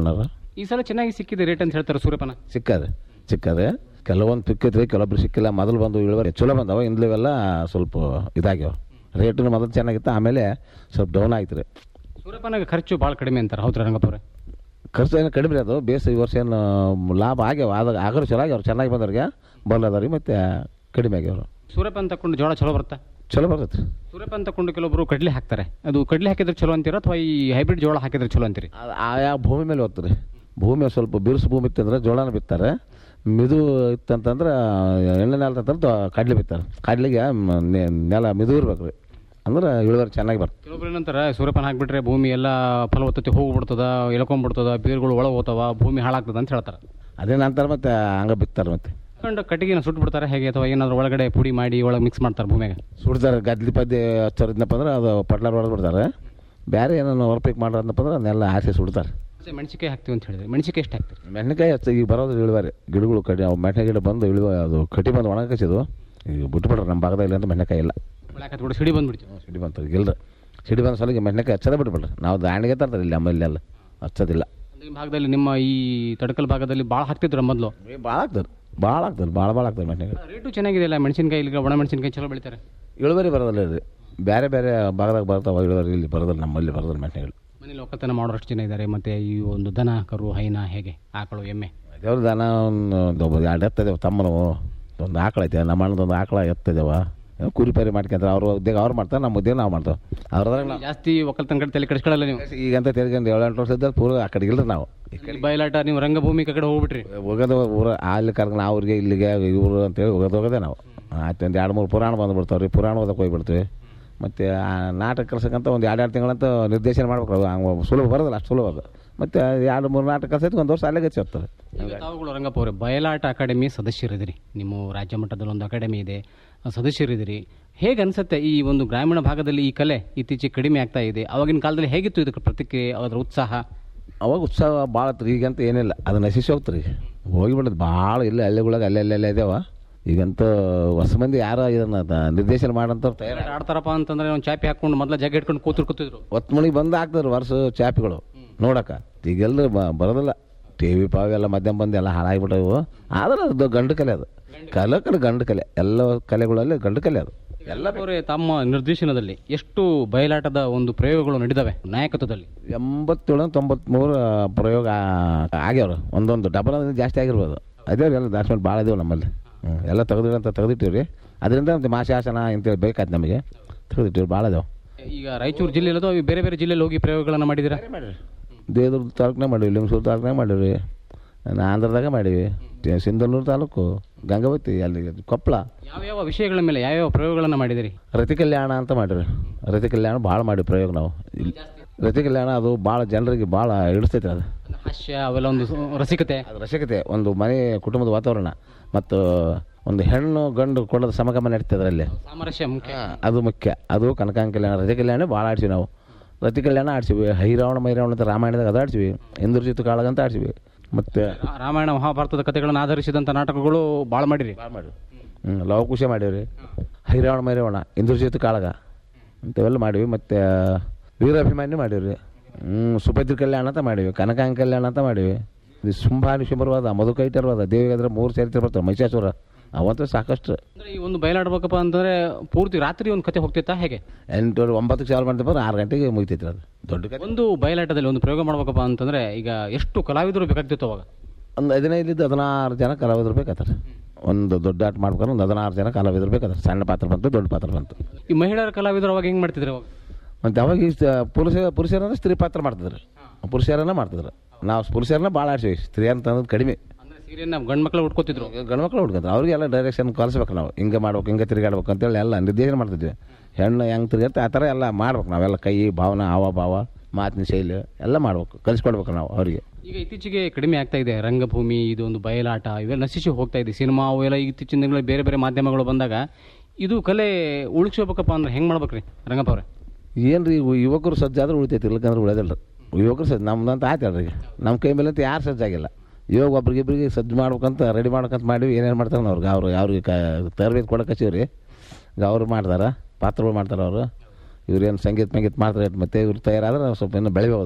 ಈ ಸಲ ಚೆನ್ನಾಗಿ ಸಿಕ್ಕಿದೆ ರೇಟ್ ಅಂತ ಹೇಳ್ತಾರೆ ಸೂರ್ಯಪಾನ ಸಿಕ್ಕದೆ ಸಿಕ್ಕದೆ ಕೆಲವೊಂದು ಸಿಕ್ಕೈತ್ರಿ ಕೆಲವೊಬ್ರು ಸಿಕ್ಕಿಲ್ಲ ಮೊದಲು ಬಂದು ಇಳುವರಿ ಚಲೋ ಬಂದವ ಇಂದ್ಲವೆಲ್ಲ ಸ್ವಲ್ಪ ಇದಾಗ್ಯಾವ ರೇಟು ಮೊದಲು ಚೆನ್ನಾಗಿತ್ತು ಆಮೇಲೆ ಸ್ವಲ್ಪ ಡೌನ್ ಆಯ್ತು ರೀ ಸೂರ್ಯಪಾನಗೆ ಖರ್ಚು ಭಾಳ ಕಡಿಮೆ ಅಂತಾರೆ ಹೌದ್ರ ರಂಗಪ್ಪವ್ರೆ ಖರ್ಚು ಏನು ಕಡಿಮೆ ರೀ ಅದು ಬೇಸ್ ಈ ವರ್ಷ ಏನು ಲಾಭ ಆಗ್ಯಾವ ಆದಾಗ ಆಗೋರು ಚಲೋ ಆಗ್ಯಾವ ಚೆನ್ನಾಗಿ ಬಂದವ್ರಿಗೆ ಬರಲದ ರೀ ಮತ್ತು ಕಡಿಮೆ ಆಗ್ಯಾವ್ರು ಸೂರ್ಯಪಾನ ತಕೊಂಡು ಜೋಳ ಚಲೋ ಬರುತ್ತಾ ಚಲೋ ಬರ್ತೈತೆ ರೀ ಸೂರ್ಯಪಾನ ತಕೊಂಡು ಕೆಲವೊಬ್ರು ಕಡಲೆ ಹಾಕ್ತಾರೆ ಅದು ಕಡಲೆ ಹಾಕಿದ್ರೆ ಚಲೋ ಅಂತೀರಾ ಅಥವಾ ಈ ಹೈಬ್ರಿಡ್ ಜೋಳ ಹಾಕಿದ್ರೆ ಚಲೋ ಅಂತೀರಿ ಅದು ಆಯಾ ಭೂಮಿ ಮೇಲೆ ಹೋಗ್ತದೆ ಭೂಮಿ ಸ್ವಲ್ಪ ಬಿರುಸು ಭೂಮಿ ಇತ್ತಂದ್ರೆ ಜೋಳನ ಬಿತ್ತಾರೆ ಮಿದು ಇತ್ತಂತಂದ್ರೆ ಎಣ್ಣೆ ನೆಲ ಅಂತಂದ್ರೆ ಕಡಲೆ ಬಿತ್ತಾರೆ ಕಡ್ಲಿಗೆ ಮ- ನೆ- ನೆಲ ಮಿದು ಇರ್ಬೇಕು ರೀ ಅಂದ್ರೆ ಇಳುವರಿ ಚೆನ್ನಾಗಿ ಬರ್ತದೆ ಕೆಲವೊಬ್ರು ಏನಂತಾರೆ ಸೂರ್ಯಪಾನ ಹಾಕ್ಬಿಟ್ರೆ ಭೂಮಿ ಎಲ್ಲ ಫಲವತ್ತತೆ ಹೋಗ್ಬಿಡ್ತದ ಎಳ್ಕೊಂಡ್ಬಿಡ್ತದ ಬೇರುಗಳು ಒಳಗೆ ಹೋಗ್ತಾವ ಭೂಮಿ ಹಾಳಾಗ್ತದ ಅಂತ ಹೇಳ್ತಾರೆ ಅದೇ ನಂತರ ಮತ್ತೆ ಹಂಗೆ ಬಿತ್ತಾರೆ ಮತ್ತೆ ಕಂಡು ಕಟ್ಟಿಗೆನ ಸುಟ್ಟು ಬಿಡ್ತಾರೆ ಹೇಗೆ ಅಥವಾ ಏನಾದ್ರು ಒಳಗಡೆ ಪುಡಿ ಮಾಡಿ ಒಳಗೆ ಮಿಕ್ಸ್ ಮಾಡ್ತಾರೆ ಭೂಮಿಯಾಗ ಸುಡ್ತಾರೆ ಗದ್ಲಿ ಪದ್ಯ ಹಚ್ಚೋರಿದ್ನಪ್ಪ ಅಂದ್ರೆ ಅದು ಪಟ್ಲಾರ್ ಹೊಡೆದು ಬಿಡ್ತಾರೆ ಬೇರೆ ಏನೋ ಹೊರಪಿಕ್ ಮಾಡೋದಪ್ಪ ಅಂದ್ರೆ ಅದನ್ನೆಲ್ಲ ಆಸೆ ಸುಡ್ತಾರೆ ಮತ್ತೆ ಮೆಣಸಿಕಾಯಿ ಹಾಕ್ತೀವಿ ಅಂತ ಹೇಳಿದ್ರೆ ಮೆಣಸಿಕಾಯಿ ಎಷ್ಟು ಹಾಕ್ತೀರಿ ಮೆಣಸಿನಕಾಯಿ ಹಚ್ಚ ಈಗ ಬರೋದು ಇಳುವರಿ ಗಿಡಗಳು ಕಡಿ ಅವು ಮೆಣಸಿನ ಗಿಡ ಬಂದು ಇಳುವ ಅದು ಕಟಿ ಬಂದು ಒಣಗಿಸಿದು ಈಗ ಬಿಟ್ಬಿಡ್ರಿ ನಮ್ಮ ಭಾಗದಲ್ಲಿ ಅಂತ ಮೆಣಸಿನಕಾಯಿ ಇಲ್ಲ ಒಳ್ಳೆ ಹಾಕತ್ಬಿಟ್ಟು ಸಿಡಿ ಬಂದ್ಬಿಡ್ತೀವಿ ಸಿಡಿ ಬಂತು ಇಲ್ರಿ ಸಿಡಿ ಬಂದ ಸಲಿಗೆ ಮೆಣಸಿನಕಾಯಿ ಹಚ್ಚದೇ ಬಿಟ್ಬಿಡ್ರಿ ನಾವು ದಾಣಿಗೆ ತರ್ತಾರೆ ಇಲ್ಲಿ ನಮ್ಮಲ್ಲಿ ಎಲ್ಲ ಹಚ್ಚೋದಿಲ್ಲ ಈ ಭಾಗದಲ್ಲಿ ನಿಮ್ಮ ಈ ತಡಕಲ್ ಭಾಗದಲ್ಲಿ ಭಾಳ ಹಾಕ್ತಿದ್ರು ಮೊದಲು ಭಾಳ ಆಗ್ತದೆ ಭಾಳ ಆಗ್ತದೆ ಭಾಳ ಭಾಳ ಆಗ್ತದೆ ಮೆಣಸಿನಕಾಯಿ ರೇಟು ಚೆನ್ನಾಗಿದೆ ಅಲ್ಲ ಮೆಣಸಿನಕಾಯಿ ಇಲ್ಲಿ ಒಣ ಮೆಣಸಿನಕಾಯಿ ಚಲೋ ಬೆಳಿತಾರೆ ಇಳುವರಿ ಬರೋದಿಲ್ಲ ರೀ ಬೇರೆ ಬೇರೆ ಭಾಗದಾಗ ಬರ್ತಾವ ಇಳುವರಿ ಇಲ್ಲಿ ಬರೋದಿಲ್ಲ ನಮ್ಮಲ್ಲಿ ಬರೋದಿಲ್ಲ ಮೆಣಸಿನಕಾಯಿ ಮನೇಲಿ ಒಕ್ಕಲ್ತನ ಮಾಡೋರಷ್ಟು ಜನ ಇದ್ದಾರೆ ಮತ್ತೆ ಈ ಒಂದು ದನ ಕರು ಹೈನ ಹೇಗೆ ಆಕಳು ಎಮ್ಮೆ ದೇವ್ರ ದನ ಒಂದು ಒಬ್ಬ ಎರಡು ಎತ್ತದೇವ ತಮ್ಮನು ಒಂದು ಆಕಳ ಐತೆ ನಮ್ಮ ಅಣ್ಣದೊಂದು ಆಕಳ ಎತ್ತದೇವ ಕುರಿ ಪರಿ ಮಾಡ್ಕೊಂತಾರೆ ಅವ್ರು ಉದ್ಯೋಗ ಅವ್ರು ಮಾಡ್ತಾರೆ ನಮ್ಮ ಉದ್ಯೋಗ ನಾವು ಮಾಡ್ತೇವೆ ಅವ್ರದಾಗ ನಾವು ಜಾಸ್ತಿ ಒಕ್ಕಲ್ತನ ಕಡೆ ತಲೆ ಕೆಡಿಸ್ಕೊಳ್ಳಲ್ಲ ನೀವು ಈಗಂತ ತಿರ್ಕೊಂಡು ಏಳು ಎಂಟು ವರ್ಷ ಇದ್ದಾಗ ಪೂರ ಆ ಕಡೆ ಇಲ್ರಿ ನಾವು ಈ ಬಯಲಾಟ ನೀವು ರಂಗಭೂಮಿ ಕಡೆ ಹೋಗ್ಬಿಟ್ರಿ ಹೋಗೋದು ಊರ ಅಲ್ಲಿ ಕರ್ಕೊಂಡು ಅವ್ರಿಗೆ ಇಲ್ಲಿಗೆ ಇವರು ಅಂತೇಳಿ ಹೋಗೋದು ಹೋಗೋದೇ ನಾವು ಆಯ್ತು ಒಂದು ಎರಡು ಮೂರು ಪುರಾಣ ಬಂದುಬಿಡ್ತಾವೆ ರೀ ಪುರಾಣ ಓದಕ್ಕೆ ಹೋಗ್ಬಿಡ್ತೀವಿ ಮತ್ತು ಆ ನಾಟಕ ಕಲ್ಸಕ್ಕಂತ ಒಂದು ಎರಡು ಎರಡು ತಿಂಗಳಂತ ನಿರ್ದೇಶನ ಮಾಡ್ಬೇಕು ಅದು ಹಂಗೆ ಸುಲಭ ಬರೋದಿಲ್ಲ ಅಷ್ಟು ಸುಲಭ ಅದು ಮತ್ತು ಎರಡು ಮೂರು ನಾಟಕ ಕಲ್ಸೈತೆ ಒಂದು ವರ್ಷ ಅಲ್ಲೇ ಗಚ್ಚಿ ಹೋಗ್ತದೆ ಈಗ ತಾವುಗಳು ರಂಗಪ್ಪ ಅವರೇ ಬಯಲಾಟ ಅಕಾಡೆಮಿ ಸದಸ್ಯರಿದ್ದೀರಿ ನಿಮ್ಮ ರಾಜ್ಯ ಮಟ್ಟದಲ್ಲಿ ಒಂದು ಅಕಾಡೆಮಿ ಇದೆ ಆ ಸದಸ್ಯರಿದ್ದೀರಿ ಹೇಗೆ ಅನ್ಸುತ್ತೆ ಈ ಒಂದು ಗ್ರಾಮೀಣ ಭಾಗದಲ್ಲಿ ಈ ಕಲೆ ಇತ್ತೀಚೆಗೆ ಕಡಿಮೆ ಆಗ್ತಾ ಇದೆ ಅವಾಗಿನ ಕಾಲದಲ್ಲಿ ಹೇಗಿತ್ತು ಇದಕ್ಕೆ ಪ್ರತಿಕ್ರಿಯೆ ಅದರ ಉತ್ಸಾಹ ಅವಾಗ ಉತ್ಸಾಹ ಭಾಳ ಇತ್ತು ಈಗಂತ ಏನಿಲ್ಲ ಅದು ನಶಿಸಿ ಹೋಗ್ತಾರೆ ಹೋಗಿಬಿಡೋದು ಭಾಳ ಇಲ್ಲ ಹಳ್ಳಿಗಳಾಗ ಅಲ್ಲೇ ಅಲ್ಲೇ ಇದಾವ ಈಗಂತೂ ಹೊಸ ಮಂದಿ ಯಾರೋ ಇದನ್ನ ತ- ನಿರ್ದೇಶನ ಮಾಡಂತವ್ರು ತಯಾರು ಬಯಲಾಟ ಆಡ್ತಾರಪ್ಪ ಅಂತಂದ್ರೆ ಒಂದು ಚಾಪಿ ಹಾಕೊಂಡು ಮೊದಲ ಜಾಗ ಇಟ್ಕೊಂಡು ಕೂತ್ರು ಕೂತಿದ್ರು ಒತ್ತು ಮಣಿಗೆ ಬಂದು ಹಾಕ್ತಾರೆ ವರ್ಷ ಚಾಪಿಗಳು ನೋಡಕ್ಕ ಈಗೆಲ್ಲರೂ ಬರೋದಿಲ್ಲ ಟಿ ವಿ ಪಾವಿ ಎಲ್ಲ ಮಧ್ಯಾಹ್ನ ಬಂದು ಎಲ್ಲ ಹಾಳಾಗಿಬಿಟ್ಟವು ಆದ್ರೆ ಅದು ಗಂಡು ಕಲೆ ಅದು ಕಲೆ ಕಲೆ ಗಂಡು ಕಲೆ ಎಲ್ಲ ಕಲೆಗಳಲ್ಲಿ ಗಂಡು ಕಲೆ ಅದು ಎಲ್ಲ ಅವರೇ ತಮ್ಮ ನಿರ್ದೇಶನದಲ್ಲಿ ಎಷ್ಟು ಬಯಲಾಟದ ಒಂದು ಪ್ರಯೋಗಗಳು ನಡೆದವೆ ನಾಯಕತ್ವದಲ್ಲಿ ಎಂಬತ್ತೇಳು ತೊಂಬತ್ಮೂರು ಪ್ರಯೋಗ ಆ- ಆಗ್ಯಾವ್ರು ಒಂದೊಂದು ಡಬಲ್ ಅಂದ್ರೆ ಜಾಸ್ತಿ ಆಗಿರ್ಬೋದು ಅದೇ ಎಲ್ಲ ದಾಟ್ಸ್ಮೆಂಟ್ ಭಾಳ ಇದಾವೆ ನಮ್ಮಲ್ಲಿ ಹ್ಞೂ ಎಲ್ಲ ತೆಗೆದಿರೋ ಅಂತ ತೆಗೆದಿಟ್ಟಿವಿ ರೀ ಅದರಿಂದ ಒಂದು ಮಾಶಾಸನ ಅಂತೇಳಿ ಬೇಕಾಯ್ತು ನಮಗೆ ತೆಗೆದಿಟ್ಟಿವಿ ಭಾಳ ಇದಾವೆ ಈಗ ರಾಯಚೂರು ಜಿಲ್ಲೆ ಇಲ್ಲದೋ ಅವು ಬೇರೆ ಬೇರೆ ಜಿಲ್ಲೆಯಲ್ಲಿ ಹೋಗಿ ಪ್ರಯೋಗಗಳನ್ನು ಮಾಡಿದ್ದೀರಾ ದೇವದುರ್ಗ ತಾಲೂಕ್ನಾಗ ಮಾಡೀವಿ ಲಿಂಗಸೂರು ತಾಲೂಕ್ನಾಗ ಮಾಡೀವಿ ನಾನು ಆಂಧ್ರದಾಗ ಮಾಡೀವಿ ಟಿ- ಸಿಂಧನೂರು ತಾಲೂಕು ಗಂಗಾವತಿ ಅಲ್ಲಿ ಕೊಪ್ಪಳ ಯಾವ್ಯಾವ ವಿಷಯಗಳ ಮೇಲೆ ಯಾವ್ಯಾವ ಪ್ರಯೋಗಗಳನ್ನು ಮಾಡಿದಿರಿ ರತಿ ಕಲ್ಯಾಣ ಅಂತ ಮಾಡಿರಿ ರತಿ ಕಲ್ಯಾಣ ಭಾಳ ಮಾಡಿ ಪ್ರಯೋಗ ನಾವು ಇಲ್ಲಿ ರತಿ ಕಲ್ಯಾಣ ಅದು ಭಾಳ ಜನರಿಗೆ ಭಾಳ ಹಿಡಿಸ್ತೈತೆ ಅದು ಹಾಸ್ಯ ಅವೆಲ್ಲ ಒಂದು ಸು- ರಸಿಕತೆ ಅದು ರಸಿಕತೆ ಒಂದು ಮನೆ ಕುಟುಂಬದ ವಾತಾವರಣ ಮತ್ತು ಒಂದು ಹೆಣ್ಣು ಗಂಡು ಕೊಡೋದು ಸಮಗಮ ನಡೀತದೆ ಅದರಲ್ಲಿ ಸಾಮರಸ್ಯ ಮುಖ್ಯ ಅದು ಮುಖ್ಯ ಅದು ಕನಕಾಂಗ ಕಲ್ಯಾಣ ರತಿ ಕಲ್ಯಾಣ ಭಾಳ ಆಡ್ತೀವಿ ನಾವು ರತಿ ಕಲ್ಯಾಣ ಆಡ್ತೀವಿ ಹೈರಾವಣ ಮೈರಾವಣ ಅಂತ ರಾಮಾಯಣದಾಗ ಅದು ಆಡ್ತೀವಿ ಇಂದ್ರಜಿತ್ ಕಾಳಗಂತ ಆಡ್ತೀವಿ ಮತ್ತು ರಾ- ರಾಮಾಯಣ ಮಹಾಭಾರತದ ಕಥೆಗಳನ್ನು ಆಧರಿಸಿದಂಥ ನಾಟಕಗಳು ಭಾಳ ಮಾಡಿರಿ ಹ್ಞೂ ಲವಕುಶ ಮಾಡೀವಿ ಹೈರಾವಣ ಮೈರಾವಣ ಇಂದ್ರಜಿತ್ ಕಾಳಗ ಇಂಥವೆಲ್ಲ ಮಾಡೀವಿ ಮತ್ತು ವೀರಾಭಿಮಾನ್ಯ ಮಾಡೀವಿ ಹ್ಞೂ ಸುಭದ್ರ ಕಲ್ಯಾಣ ಅಂತ ಮಾಡೀವಿ ಕನಕಾಂಗ ಕಲ್ಯಾಣ ಅಂತ ಮಾಡೀವಿ ಇದು ಶುಂಭಾನಿ ಶುಂಭರವಾದ ಮಧುಕೈಟರ್ವಾದ ದೇವಿಗಾದ್ರೆ ಮೂರು ಚರಿತ್ರೆ ಬರ್ತಾವೆ ಮಹಿಷಾಸುರ ಅವಂತೂ ಸಾಕಷ್ಟು ಅಂದ್ರೆ ಈ ಒಂದು ಬಯಲಾಡ್ಬೇಕಪ್ಪ ಅಂತಂದ್ರೆ ಪೂರ್ತಿ ರಾತ್ರಿ ಒಂದು ಕತೆ ಹೋಗ್ತಿತ್ತಾ ಹೇಗೆ ಎಂಟು ಒಂಬತ್ತಕ್ಕೆ ಚಾಲು ಮಾಡ್ತಪ್ಪ ಆರು ಗಂಟೆಗೆ ಮುಗಿತೈತಿ ಅದು ದೊಡ್ಡ ಕತೆ ಒಂದು ಬಯಲಾಟದಲ್ಲಿ ಒಂದು ಪ್ರಯೋಗ ಮಾಡ್ಬೇಕಪ್ಪ ಅಂತಂದ್ರೆ ಈಗ ಎಷ್ಟು ಕಲಾವಿದರು ಬೇಕಾಗ್ತಿತ್ತು ಅವಾಗ ಒಂದು ಹದಿನೈದರಿಂದ ಹದಿನಾರು ಜನ ಕಲಾವಿದರು ಬೇಕಾತಾರೆ ಒಂದು ದೊಡ್ಡ ಆಟ ಮಾಡ್ಬೇಕಾದ್ರೆ ಒಂದು ಹದಿನಾರು ಜನ ಕಲಾವಿದರು ಬೇಕಾದ್ರೆ ಸಣ್ಣ ಪಾತ್ರ ಬಂತು ದೊಡ್ಡ ಪಾತ್ರ ಬಂತು ಈ ಮಹಿಳೆಯರ ಕಲಾವಿದರು ಅವಾಗ ಹೆಂಗ್ ಮಾಡ್ತಿದ್ರು ಅವಾಗ ಮತ್ತು ಅವಾಗ ಈ ಸ- ಪುರುಷ ಪುರುಷರನ್ನ ಸ್ತ್ರೀ ಪಾತ್ರ ಮಾಡ್ತಿದ್ರು ಪುರುಷರನ್ನ ಮಾಡ್ತಿದ್ರು ನಾವು ಪುರುಷರನ್ನ ಭಾಳ ಆಡ್ತೀವಿ ಸ್ತ್ರೀ ಅಂತಂದ್ರೆ ಕಡಿಮೆ ಅಂದ್ರೆ ಸೀರೆಯನ್ನ ಗಂಡು ಮಕ್ಕಳು ಉಟ್ಕೋತಿದ್ರು ಗಂಡು ಮಕ್ಳು ಹುಡ್ಕಂತಾರೆ ಅವ್ರಿಗೆಲ್ಲ ಡೈರೆಕ್ಷನ್ ಕಲಿಸ್ಬೇಕು ನಾವು ಹಿಂಗೆ ಮಾಡ್ಬೇಕು ಹಿಂಗೆ ತಿರುಗಾಡ್ಬೇಕು ಅಂತೇಳಿ ಎಲ್ಲ ನಿರ್ದೇಶನ ಮಾಡ್ತಿದ್ವಿ ಹೆಣ್ಣು ಹೆಂಗೆ ತಿರುಗಾಡ್ತೆ ಆ ಥರ ಎಲ್ಲ ಮಾಡ್ಬೇಕು ನಾವೆಲ್ಲ ಕೈ ಭಾವನ ಹಾವ ಭಾವ ಮಾತಿನ ಶೈಲಿ ಎಲ್ಲ ಮಾಡ್ಬೇಕು ಕಲಿಸ್ಕೊಡ್ಬೇಕು ನಾವು ಅವರಿಗೆ ಈಗ ಇತ್ತೀಚೆಗೆ ಕಡಿಮೆ ಆಗ್ತಾ ಇದೆ ರಂಗಭೂಮಿ ಇದು ಒಂದು ಬಯಲಾಟ ಇವೆಲ್ಲ ನಶಿಸಿ ಹೋಗ್ತಾ ಇದೆ ಸಿನಿಮಾ ಅವೆಲ್ಲ ಇತ್ತೀಚಿನ ದಿನಗಳಲ್ಲಿ ಬೇರೆ ಬೇರೆ ಮಾಧ್ಯಮಗಳು ಬಂದಾಗ ಇದು ಕಲೆ ಉಳಿಸ್ಕೋಬೇಕಪ್ಪ ಅಂದ್ರೆ ಹೆಂಗ್ ಮಾಡ್ಬೇಕ್ರಿ ರಂಗಪ್ಪ ಅವ್ರೆ ಏನು ರೀ ಯುವಕರು ಸಜ್ಜಾದ್ರೆ ಉಳಿತೈತಿ ಇಲ್ಲಕಂದ್ರೆ ಉಳಿಯೋದಿಲ್ಲ ರೀ ಯುವಕರು ಸಜ್ಜು ನಮ್ದಂತ ಆಯ್ತು ಹೇಳ್ರಿ ನಮ್ಮ ಕೈ ಮೇಲೆ ಅಂತ ಯಾರು ಸಜ್ಜಾಗಿಲ್ಲ ಇವಾಗ ಒಬ್ರಿಗಿಬ್ರಿಗೆ ಸಜ್ಜು ಮಾಡ್ಬೇಕಂತ ರೆಡಿ ಮಾಡ್ಬೇಕಂತ ಮಾಡಿವಿ ಏನೇನು ಮಾಡ್ತಾರೆ ಅವ್ರಿಗೆ ಅವ್ರು ಅವ್ರಿಗೆ ಕ ತರಬೇತಿ ಕೊಡಕ್ಕೆ ಹಚ್ಚಿವಿ ರೀ ಈಗ ಅವ್ರು ಮಾಡ್ತಾರೆ ಪಾತ್ರಗಳು ಮಾಡ್ತಾರೆ ಅವರು ಇವ್ರೇನು ಸಂಗೀತ ಮಂಗೀತ ಮಾಡ್ತಾರೆ ಮತ್ತೆ ಇವ್ರು ತಯಾರಾದ್ರೆ ಸ್ವಲ್ಪ ಇನ್ನೂ ಬೆಳಿಬೋದು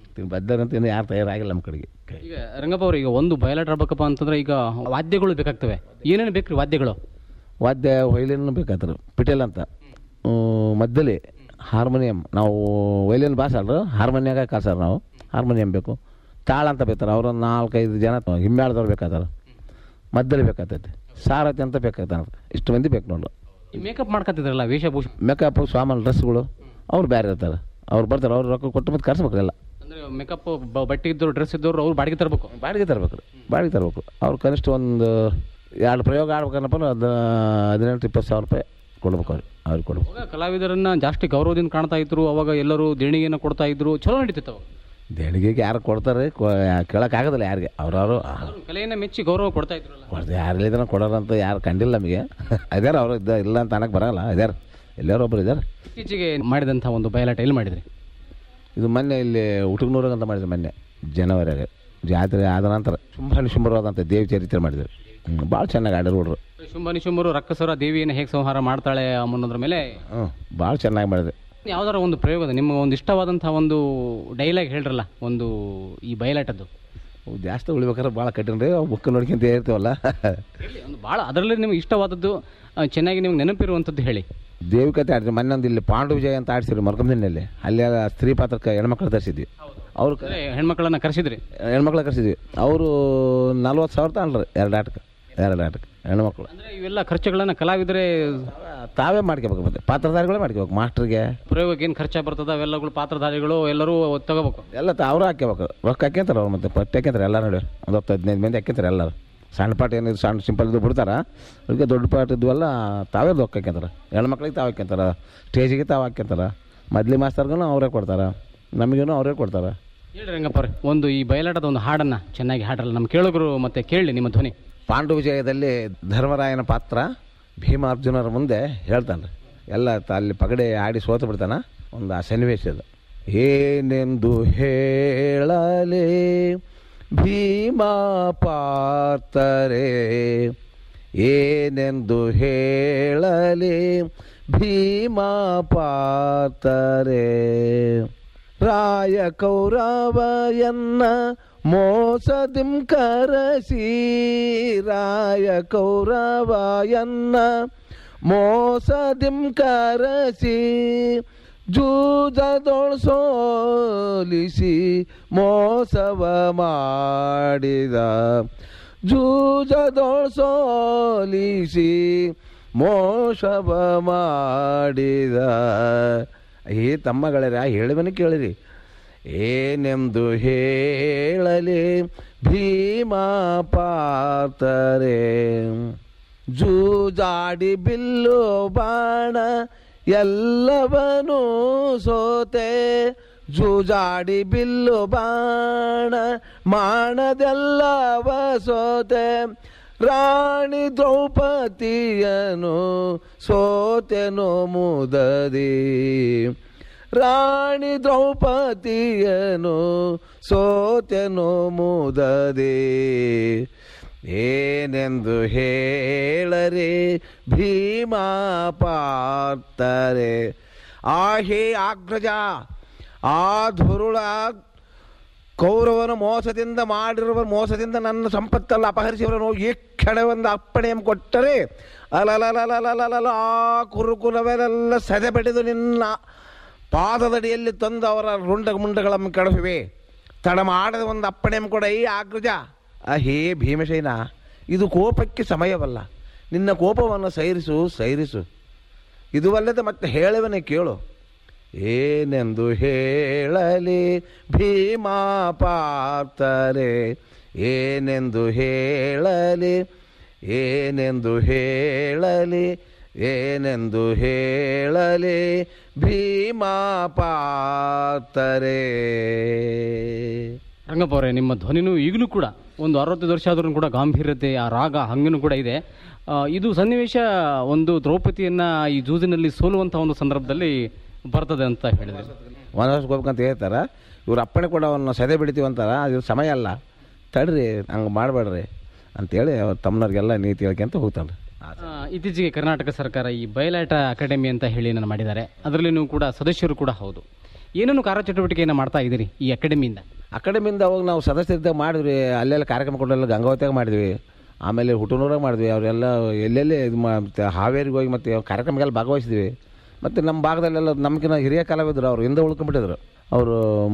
ಬದ್ದಾರಂತ ಇನ್ನು ಯಾರು ತಯಾರಾಗಿಲ್ಲ ನಮ್ಮ ಕಡೆಗೆ ಈಗ ರಂಗಪ್ಪ ಅವ್ರು ಈಗ ಒಂದು ಬಯಲಾಟ ಆಡ್ಬೇಕಪ್ಪ ಅಂತಂದ್ರೆ ಈಗ ವಾದ್ಯಗಳು ಬೇಕಾಗ್ತವೆ ಏನೇನು ಬೇಕ್ರಿ ವಾದ್ಯಗಳು ವಾದ್ಯ ವೈಲಿನ್ ಬೇಕಾದ್ರೆ ಪಿಟೇಲ್ ಅಂತ ಮದ್ದಲಿ ಹಾರ್ಮೋನಿಯಂ ನಾವು ವೈಲಿನ್ ಬಾಸಲ್ರು ಹಾರ್ಮೋನಿಯಾಗ ಕಾಸರ್ ನಾವು ಹಾರ್ಮೋನಿಯಂ ಬೇಕು ತಾಳ ಅಂತ ಬೇಕಾರೆ ಅವ್ರು ಒಂದು ನಾಲ್ಕೈದು ಜನ ಹಿಮ್ಮೇಳದವ್ರು ಬೇಕಾದ್ರೆ ಮದ್ದಲಿ ಬೇಕಾಗ್ತೈತೆ ಸಾರಥಿ ಅಂತ ಬೇಕಾಗ್ತಾನೆ ಇಷ್ಟು ಮಂದಿ ಬೇಕು ನೋಡು ಮೇಕಪ್ ಮಾಡ್ಕೊತಿದ್ರಲ್ಲ ವೇಷಭೂಷ ಮೇಕಪ್ ಸಾಮಾನು ಡ್ರೆಸ್ಗಳು ಅವ್ರು ಬೇರೆ ಇರ್ತಾರೆ ಅವ್ರು ಬರ್ತಾರೆ ಅವ್ರು ರೊಕ್ಕ ಕೊಟ್ಟು ಮತ್ತೆ ಕರ್ಸ್ಬೇಕು ಎಲ್ಲ ಅಂದ್ರೆ ಮೇಕಪ್ ಬಟ್ಟೆ ಇದ್ದವ್ರು ಡ್ರೆಸ್ ಇದ್ದವ್ರು ಅವ್ರು ಬಾಡಿಗೆ ತರಬೇಕು ಬಾಡಿಗೆ ತರ್ಬೇಕು ರೀ ಬಾಡಿಗೆ ತರಬೇಕು ಅವ್ರು ಕನಿಷ್ಠ ಒಂದು ಎರಡು ಪ್ರಯೋಗ ಆಡ್ಬೇಕನ್ನಪ್ಪ ಅದು ಹದಿನೆಂಟು ಇಪ್ಪತ್ತು ಸಾವಿರ ರೂಪಾಯಿ ಕೊಡ್ಬೇಕು ಅವ್ರಿಗೆ ಅವ್ರಿಗೆ ಕೊಡ್ಬೇಕು ಅವಾಗ ಕಲಾವಿದರನ್ನ ಜಾಸ್ತಿ ಗೌರವದಿಂದ ಕಾಣ್ತಾ ಇದ್ರು ಅವಾಗ ಎಲ್ಲರೂ ದೇಣಿಗೆಯನ್ನು ಕೊಡ್ತಾ ಇದ್ರು ಚಲೋ ನಡೀತಿತ್ತು ಅವಾಗ ದೇಣಿಗೆಗೆ ಯಾರು ಕೊಡ್ತಾರೆ ಕೇಳೋಕ್ಕಾಗೋದಿಲ್ಲ ಯಾರಿಗೆ ಅವ್ರವರು ಕಲೆಯನ್ನ ಮೆಚ್ಚಿ ಗೌರವ ಕೊಡ್ತಾ ಇದ್ರಲ್ಲ ಕೊಡ್ತಾರೆ ಯಾರು ಇದನ್ನ ಕೊಡೋರಂತ ಯಾರು ಕಂಡಿಲ್ಲ ನಮಗೆ ಇದಾರೆ ಅವರು ಇದ್ದ ಇಲ್ಲ ಅಂತ ಅನ್ನಕ್ಕೆ ಬರಲ್ಲ ಇದಾರೆ ಎಲ್ಲಾರು ಒಬ್ರು ಇದ್ದಾರೆ ಇತ್ತೀಚೆಗೆ ಮಾಡಿದಂಥ ಒಂದು ಬಯಲಾಟ ಎಲ್ಲಿ ಮಾಡಿದ್ರಿ ಇದು ಮೊನ್ನೆ ಇಲ್ಲಿ ಉಟುಗ್ನೂರಾಗ ಅಂತ ಮಾಡಿದ್ರು ಮೊನ್ನೆ ಜನವರಿಯಾಗ ಜಾತ್ರೆ ಆದ ನಂತರ ಶುಂಭ ನಿಶುಂಭರವಾದಂಥ ದೇವಿ ಚರಿತ್ರೆ ಮಾಡಿದ್ರು ಹ್ಞೂ ಭಾಳ ಚೆನ್ನಾಗಿ ಆಡಿದ್ರು ಹುಡ್ರು ಶುಂಭ ನಿಶುಂಭರು ರಕ್ಕಸರ ದೇವಿಯನ್ನು ಹೇಗೆ ಸಂಹಾರ ಮಾಡ್ತಾಳೆ ಅನ್ನೋದ್ರ ಮೇಲೆ ಹ್ಞೂ ಭಾಳ ಚೆನ್ನಾಗಿ ಮಾಡಿದ್ರು ಯಾವ್ದಾರ ಒಂದು ಪ್ರಯೋಗದ ನಿಮ್ಮ ಒಂದು ಇಷ್ಟವಾದಂಥ ಒಂದು ಡೈಲಾಗ್ ಹೇಳ್ರಲ್ಲ ಒಂದು ಈ ಬಯಲಾಟದ್ದು ಅವು ಜಾಸ್ತಿ ಉಳಿಬೇಕಾದ್ರೆ ಭಾಳ ಕಠಿಣ ರೀ ಅವು ಬುಕ್ ನೋಡ್ಕೊಂತ ಇರ್ತೀವಲ್ಲ ಒಂದು ಭಾಳ ಅದರಲ್ಲಿ ನಿಮ್ಗೆ ಇಷ್ಟವಾದದ್ದು ಆ, ಚೆನ್ನಾಗಿ ನಿಮ್ಗೆ ನೆನಪಿರುವಂಥದ್ದು ಹೇಳಿ ದೇವಿ ಕತೆ ಆಡಿದ್ರಿ ಮೊನ್ನೆ ಒಂದು ಇಲ್ಲಿ ಪಾಂಡು ವಿಜಯ ಅಂತ ಆಡ್ಸಿರಿ ಮರ್ಕಂದಿನಲ್ಲಿ ಅಲ್ಲಿ ಆ ಸ್ತ್ರೀ ಪಾತ್ರಕ್ಕೆ ಹೆಣ್ಮಕ್ಳು ತರಿಸಿದ್ವಿ ಅವ್ರು ಕ- ಅಂದ್ರೆ ಹೆಣ್ಮಕ್ಳನ್ನ ಕರೆಸಿದ್ರಿ ಹೆಣ್ಮಕ್ಳು ಕರ್ಸಿದ್ವಿ ಅವರು ನಲ್ವತ್ತು ಸಾವಿರ ತಗೊಂಡ್ರಿ ಎರಡು ಆಟಕ್ಕೆ ಎರಡು ಆಟಕ್ಕೆ ಹೆಣ್ಮಕ್ಳು ಅಂದ್ರೆ ಇವೆಲ್ಲ ಖರ್ಚುಗಳನ್ನ ಕಲಾವಿದರೆ ತಾವೇ ಮಾಡ್ಕೋಬೇಕು ಮತ್ತೆ ಪಾತ್ರಧಾರಿಗಳೇ ಮಾಡ್ಕೋಬೇಕು ಮಾಸ್ಟ್ರಿಗೆ ಪ್ರಯೋಗಕ್ಕೆ ಏನು ಖರ್ಚು ಬರ್ತದ ಅವೆಲ್ಲಗಳು ಪಾತ್ರಧಾರಿಗಳು ಎಲ್ಲರೂ ತಗೋಬೇಕು ಎಲ್ಲ ತ ಅವ್ರು ಹಾಕ್ಕೋಬೇಕು ರೊಕ್ಕ ಹಾಕ್ಯಂತಾರೆ ಅವ್ರು ಮತ್ತೆ ಪಟ್ಟಿ ಹಾಕ್ಯಂತಾರೆ ಎಲ್ಲ ನೋಡಿ ಒಂದು ಹತ್ತು ಹದಿನೈದು ಮಂದಿ ಹಾಕ್ಯಂತಾರೆ ಎಲ್ಲರೂ ಸಣ್ಣ ಪಾಟ್ ಏನಿದ್ರು ಸಣ್ಣ ಸಿಂಪಲ್ ಇದು ಬಿಡ್ತಾರ ಅದಕ್ಕೆ ದೊಡ್ಡ ಪಾಟ್ ಇದ್ವಲ್ಲ ತಾವೇ ರೊಕ್ಕ ಹಾಕ್ಯಂತಾರೆ ಹೆಣ್ಮಕ್ಳಿಗೆ ತಾವು ಹಾಕ್ಯಂತಾರೆ ಸ್ಟೇಜಿಗೆ ತಾವು ಹಾಕ್ಯಂತಾರೆ ಮೊದ್ಲಿ ಮಾಸ್ತರ್ಗೂ ಅವರೇ ಕೊಡ್ತಾರೆ ನಮಗೇನು ಅವರೇ ಕೊಡ್ತಾರೆ ಹೇಳಿ ರಂಗಪ್ಪ ಅವ್ರೆ, ಒಂದು ಈ ಬಯಲಾಟದ ಒಂದು ಹಾಡನ್ನ ಚೆನ್ನಾಗಿ ಹಾಡ್ರಲ್ಲ ನಮ್ಮ ಕೇಳುಗರು ಮತ್ತೆ ಕೇಳಿ ನಿಮ್ಮ ಧ್ವನಿ ಪಾಂಡು ವಿಜಯದಲ್ಲಿ ಧರ್ಮರಾಯನ ಪಾತ್ರ ಭೀಮಾರ್ಜುನರ ಮುಂದೆ ಹೇಳ್ತಾನೆ ಎಲ್ಲ ತ- ಅಲ್ಲಿ ಪಗಡೆ ಆಡಿ ಸೋತು ಬಿಡ್ತಾನ ಒಂದು ಆ ಸನ್ನಿವೇಶ ಅದು ಏನೆಂದು ಹೇಳಲೇ ಭೀಮಾ ಪಾರ್ತರೆ ಏನೆಂದು ಹೇಳಲೇ ಭೀಮಾ ಪಾರ್ತರೆ ರಾಯ ಕೌರವಯನ್ನ ಮೋಸದಿಂ ಕರಸಿ ರಾಯ ಕೌರವಯನ್ನ ಮೋಸದಿಂ ಕರಸಿ ಜೂಜದೊಳ್ ಸೋಲಿಸಿ ಮೋಸವ ಮಾಡಿದ ಜೂಜದೊಳ್ ಸೋಲಿಸಿ ಮೋಸವ ಮಾಡಿದ ಏ ತಮ್ಮಗಳರ ಹೇಳುವನು ಕೇಳಿರಿ ಏನೆಂದು ಹೇಳಲಿ ಭೀಮಾ ಪಾತರೆ ಜೂಜಾಡಿ ಬಿಲ್ಲು ಬಾಣ ಎಲ್ಲವನೂ ಸೋತೆ ಜೂಜಾಡಿ ಬಿಲ್ಲು ಬಾಣ ಮಾಡದೆಲ್ಲವ ಸೋತೆ ರಾಣಿ ದ್ರೌಪದಿಯನು ಸೋತೆನು ಮುದದಿ ರಾಣಿ ದ್ರೌಪದಿಯನು ಸೋತೆನು ಮುದದಿ ಏನೆಂದು ಹೇಳರೆ ಭೀಮಾ ಪಾರ್ತರೆ ಆ ಹೇ ಆಗ್ರಜ ಆ ಧುರುಳ ಕೌರವನ ಮೋಸದಿಂದ ಮಾಡಿರುವ ಮೋಸದಿಂದ ನನ್ನ ಸಂಪತ್ತೆಲ್ಲ ಅಪಹರಿಸಿವರನು ಈ ಕ್ಷಣ ಒಂದು ಅಪ್ಪಣೆಯನ್ನು ಕೊಟ್ಟರೆ ಅಲಲಲಲಲಲಲ ಆ ಕುರುಕುಲವೆಲ್ಲ ಸದೆ ಬಡಿದು ನಿನ್ನ ಪಾದದಡಿಯಲ್ಲಿ ತಂದು ಅವರ ರುಂಡ ಮುಂಡಗಳನ್ನು ಕೆಡಹುವೆ ತಡ ಮಾಡದ ಒಂದು ಅಪ್ಪಣೆಯನ್ನು ಕೊಡ ಈ ಆಗ್ರಜ ಆ ಹೇ ಭೀಮಸೇನ ಇದು ಕೋಪಕ್ಕೆ ಸಮಯವಲ್ಲ ನಿನ್ನ ಕೋಪವನ್ನು ಸೈರಿಸು ಸೈರಿಸು ಇದುವಲ್ಲದೆ ಮತ್ತೆ ಹೇಳುವನೆ ಕೇಳು ಏನೆಂದು ಹೇಳಲಿ ಭೀಮಾ ಪಾರ್ತರೆ ಏನೆಂದು ಹೇಳಲಿ ಏನೆಂದು ಹೇಳಲಿ ಏನೆಂದು ಹೇಳಲಿ ಭೀಮಾ ಪಾರ್ತರೆ ರಂಗಪ್ಪ ಅವರೇ ನಿಮ್ಮ ಧ್ವನಿನೂ ಈಗಲೂ ಕೂಡ ಒಂದು ಅರವತ್ತೈದು ವರ್ಷ ಆದ್ರೂ ಕೂಡ ಗಾಂಭೀರ್ಯತೆ ಆ ರಾಗ ಹಂಗನೂ ಕೂಡ ಇದೆ ಆ, ಇದು ಸನ್ನಿವೇಶ ಒಂದು ದ್ರೌಪದಿಯನ್ನ ಈ ಜೂಜಿನಲ್ಲಿ ಸೋಲುವಂಥ ಒಂದು ಸಂದರ್ಭದಲ್ಲಿ ಬರ್ತದೆ ಅಂತ ಹೇಳಿದ್ರೆ ವನವಾಸಕ್ಕೆ ಹೋಗ್ಬೇಕಂತ ಹೇಳ್ತಾರೆ ಇವ್ರು ಅಪ್ಪಣೆ ಕೂಡ ಅವನ್ನ ಸದೆ ಬಿಡ್ತೀವಿ ಅಂತಾರ ಅದು ಸಮಯ ಅಲ್ಲ ತಡ್ರಿ ಹಂಗೆ ಮಾಡಬೇಡ್ರಿ ಅಂತೇಳಿ ಅವ್ರ ತಮ್ಮನವ್ರಿಗೆಲ್ಲ ನೀತಿ ಹೇಳ್ಕೊಂತ ಹೋಗ್ತಾನೆ ಆ, ಇತ್ತೀಚೆಗೆ ಕರ್ನಾಟಕ ಸರ್ಕಾರ ಈ ಬಯಲಾಟ ಅಕಾಡೆಮಿ ಅಂತ ಹೇಳಿ ನಾನು ಮಾಡಿದ್ದಾರೆ ಅದರಲ್ಲಿ ನೀವು ಕೂಡ ಸದಸ್ಯರು ಕೂಡ ಹೌದು ಏನೇನು ಕಾರ್ಯಚಟುವಟಿಕೆಯನ್ನು ಮಾಡ್ತಾ ಇದ್ದೀರಿ ಈ ಅಕಾಡೆಮಿಯಿಂದ ಅಕಾಡೆಮಿಯಿಂದ ಅವಾಗ ನಾವು ಸದಸ್ಯರಿದ್ದಾಗ ಮಾಡಿದ್ವಿ ಅಲ್ಲೆಲ್ಲ ಕಾರ್ಯಕ್ರಮ ಕೊಟ್ಟೆಲ್ಲ ಗಂಗಾವತಿಯಾಗ ಮಾಡಿದ್ವಿ ಆಮೇಲೆ ಹುಟ್ಟನೂರಾಗ ಮಾಡಿದ್ವಿ ಅವರೆಲ್ಲ ಎಲ್ಲೆಲ್ಲಿ ಇದು ಮಾ ಮತ್ತೆ ಹಾವೇರಿಗೆ ಹೋಗಿ ಮತ್ತೆ ಕಾರ್ಯಕ್ರಮಕ್ಕೆಲ್ಲ ಭಾಗವಹಿಸಿದ್ವಿ ಮತ್ತು ನಮ್ಮ ಭಾಗದಲ್ಲೆಲ್ಲ ನಮ್ಗಿನ್ನ ಹಿರಿಯ ಕಲಾವಿದರು ಅವರು ಹಿಂದೆ ಉಳ್ಕೊಂಡ್ಬಿಟ್ಟಿದ್ರು ಅವರು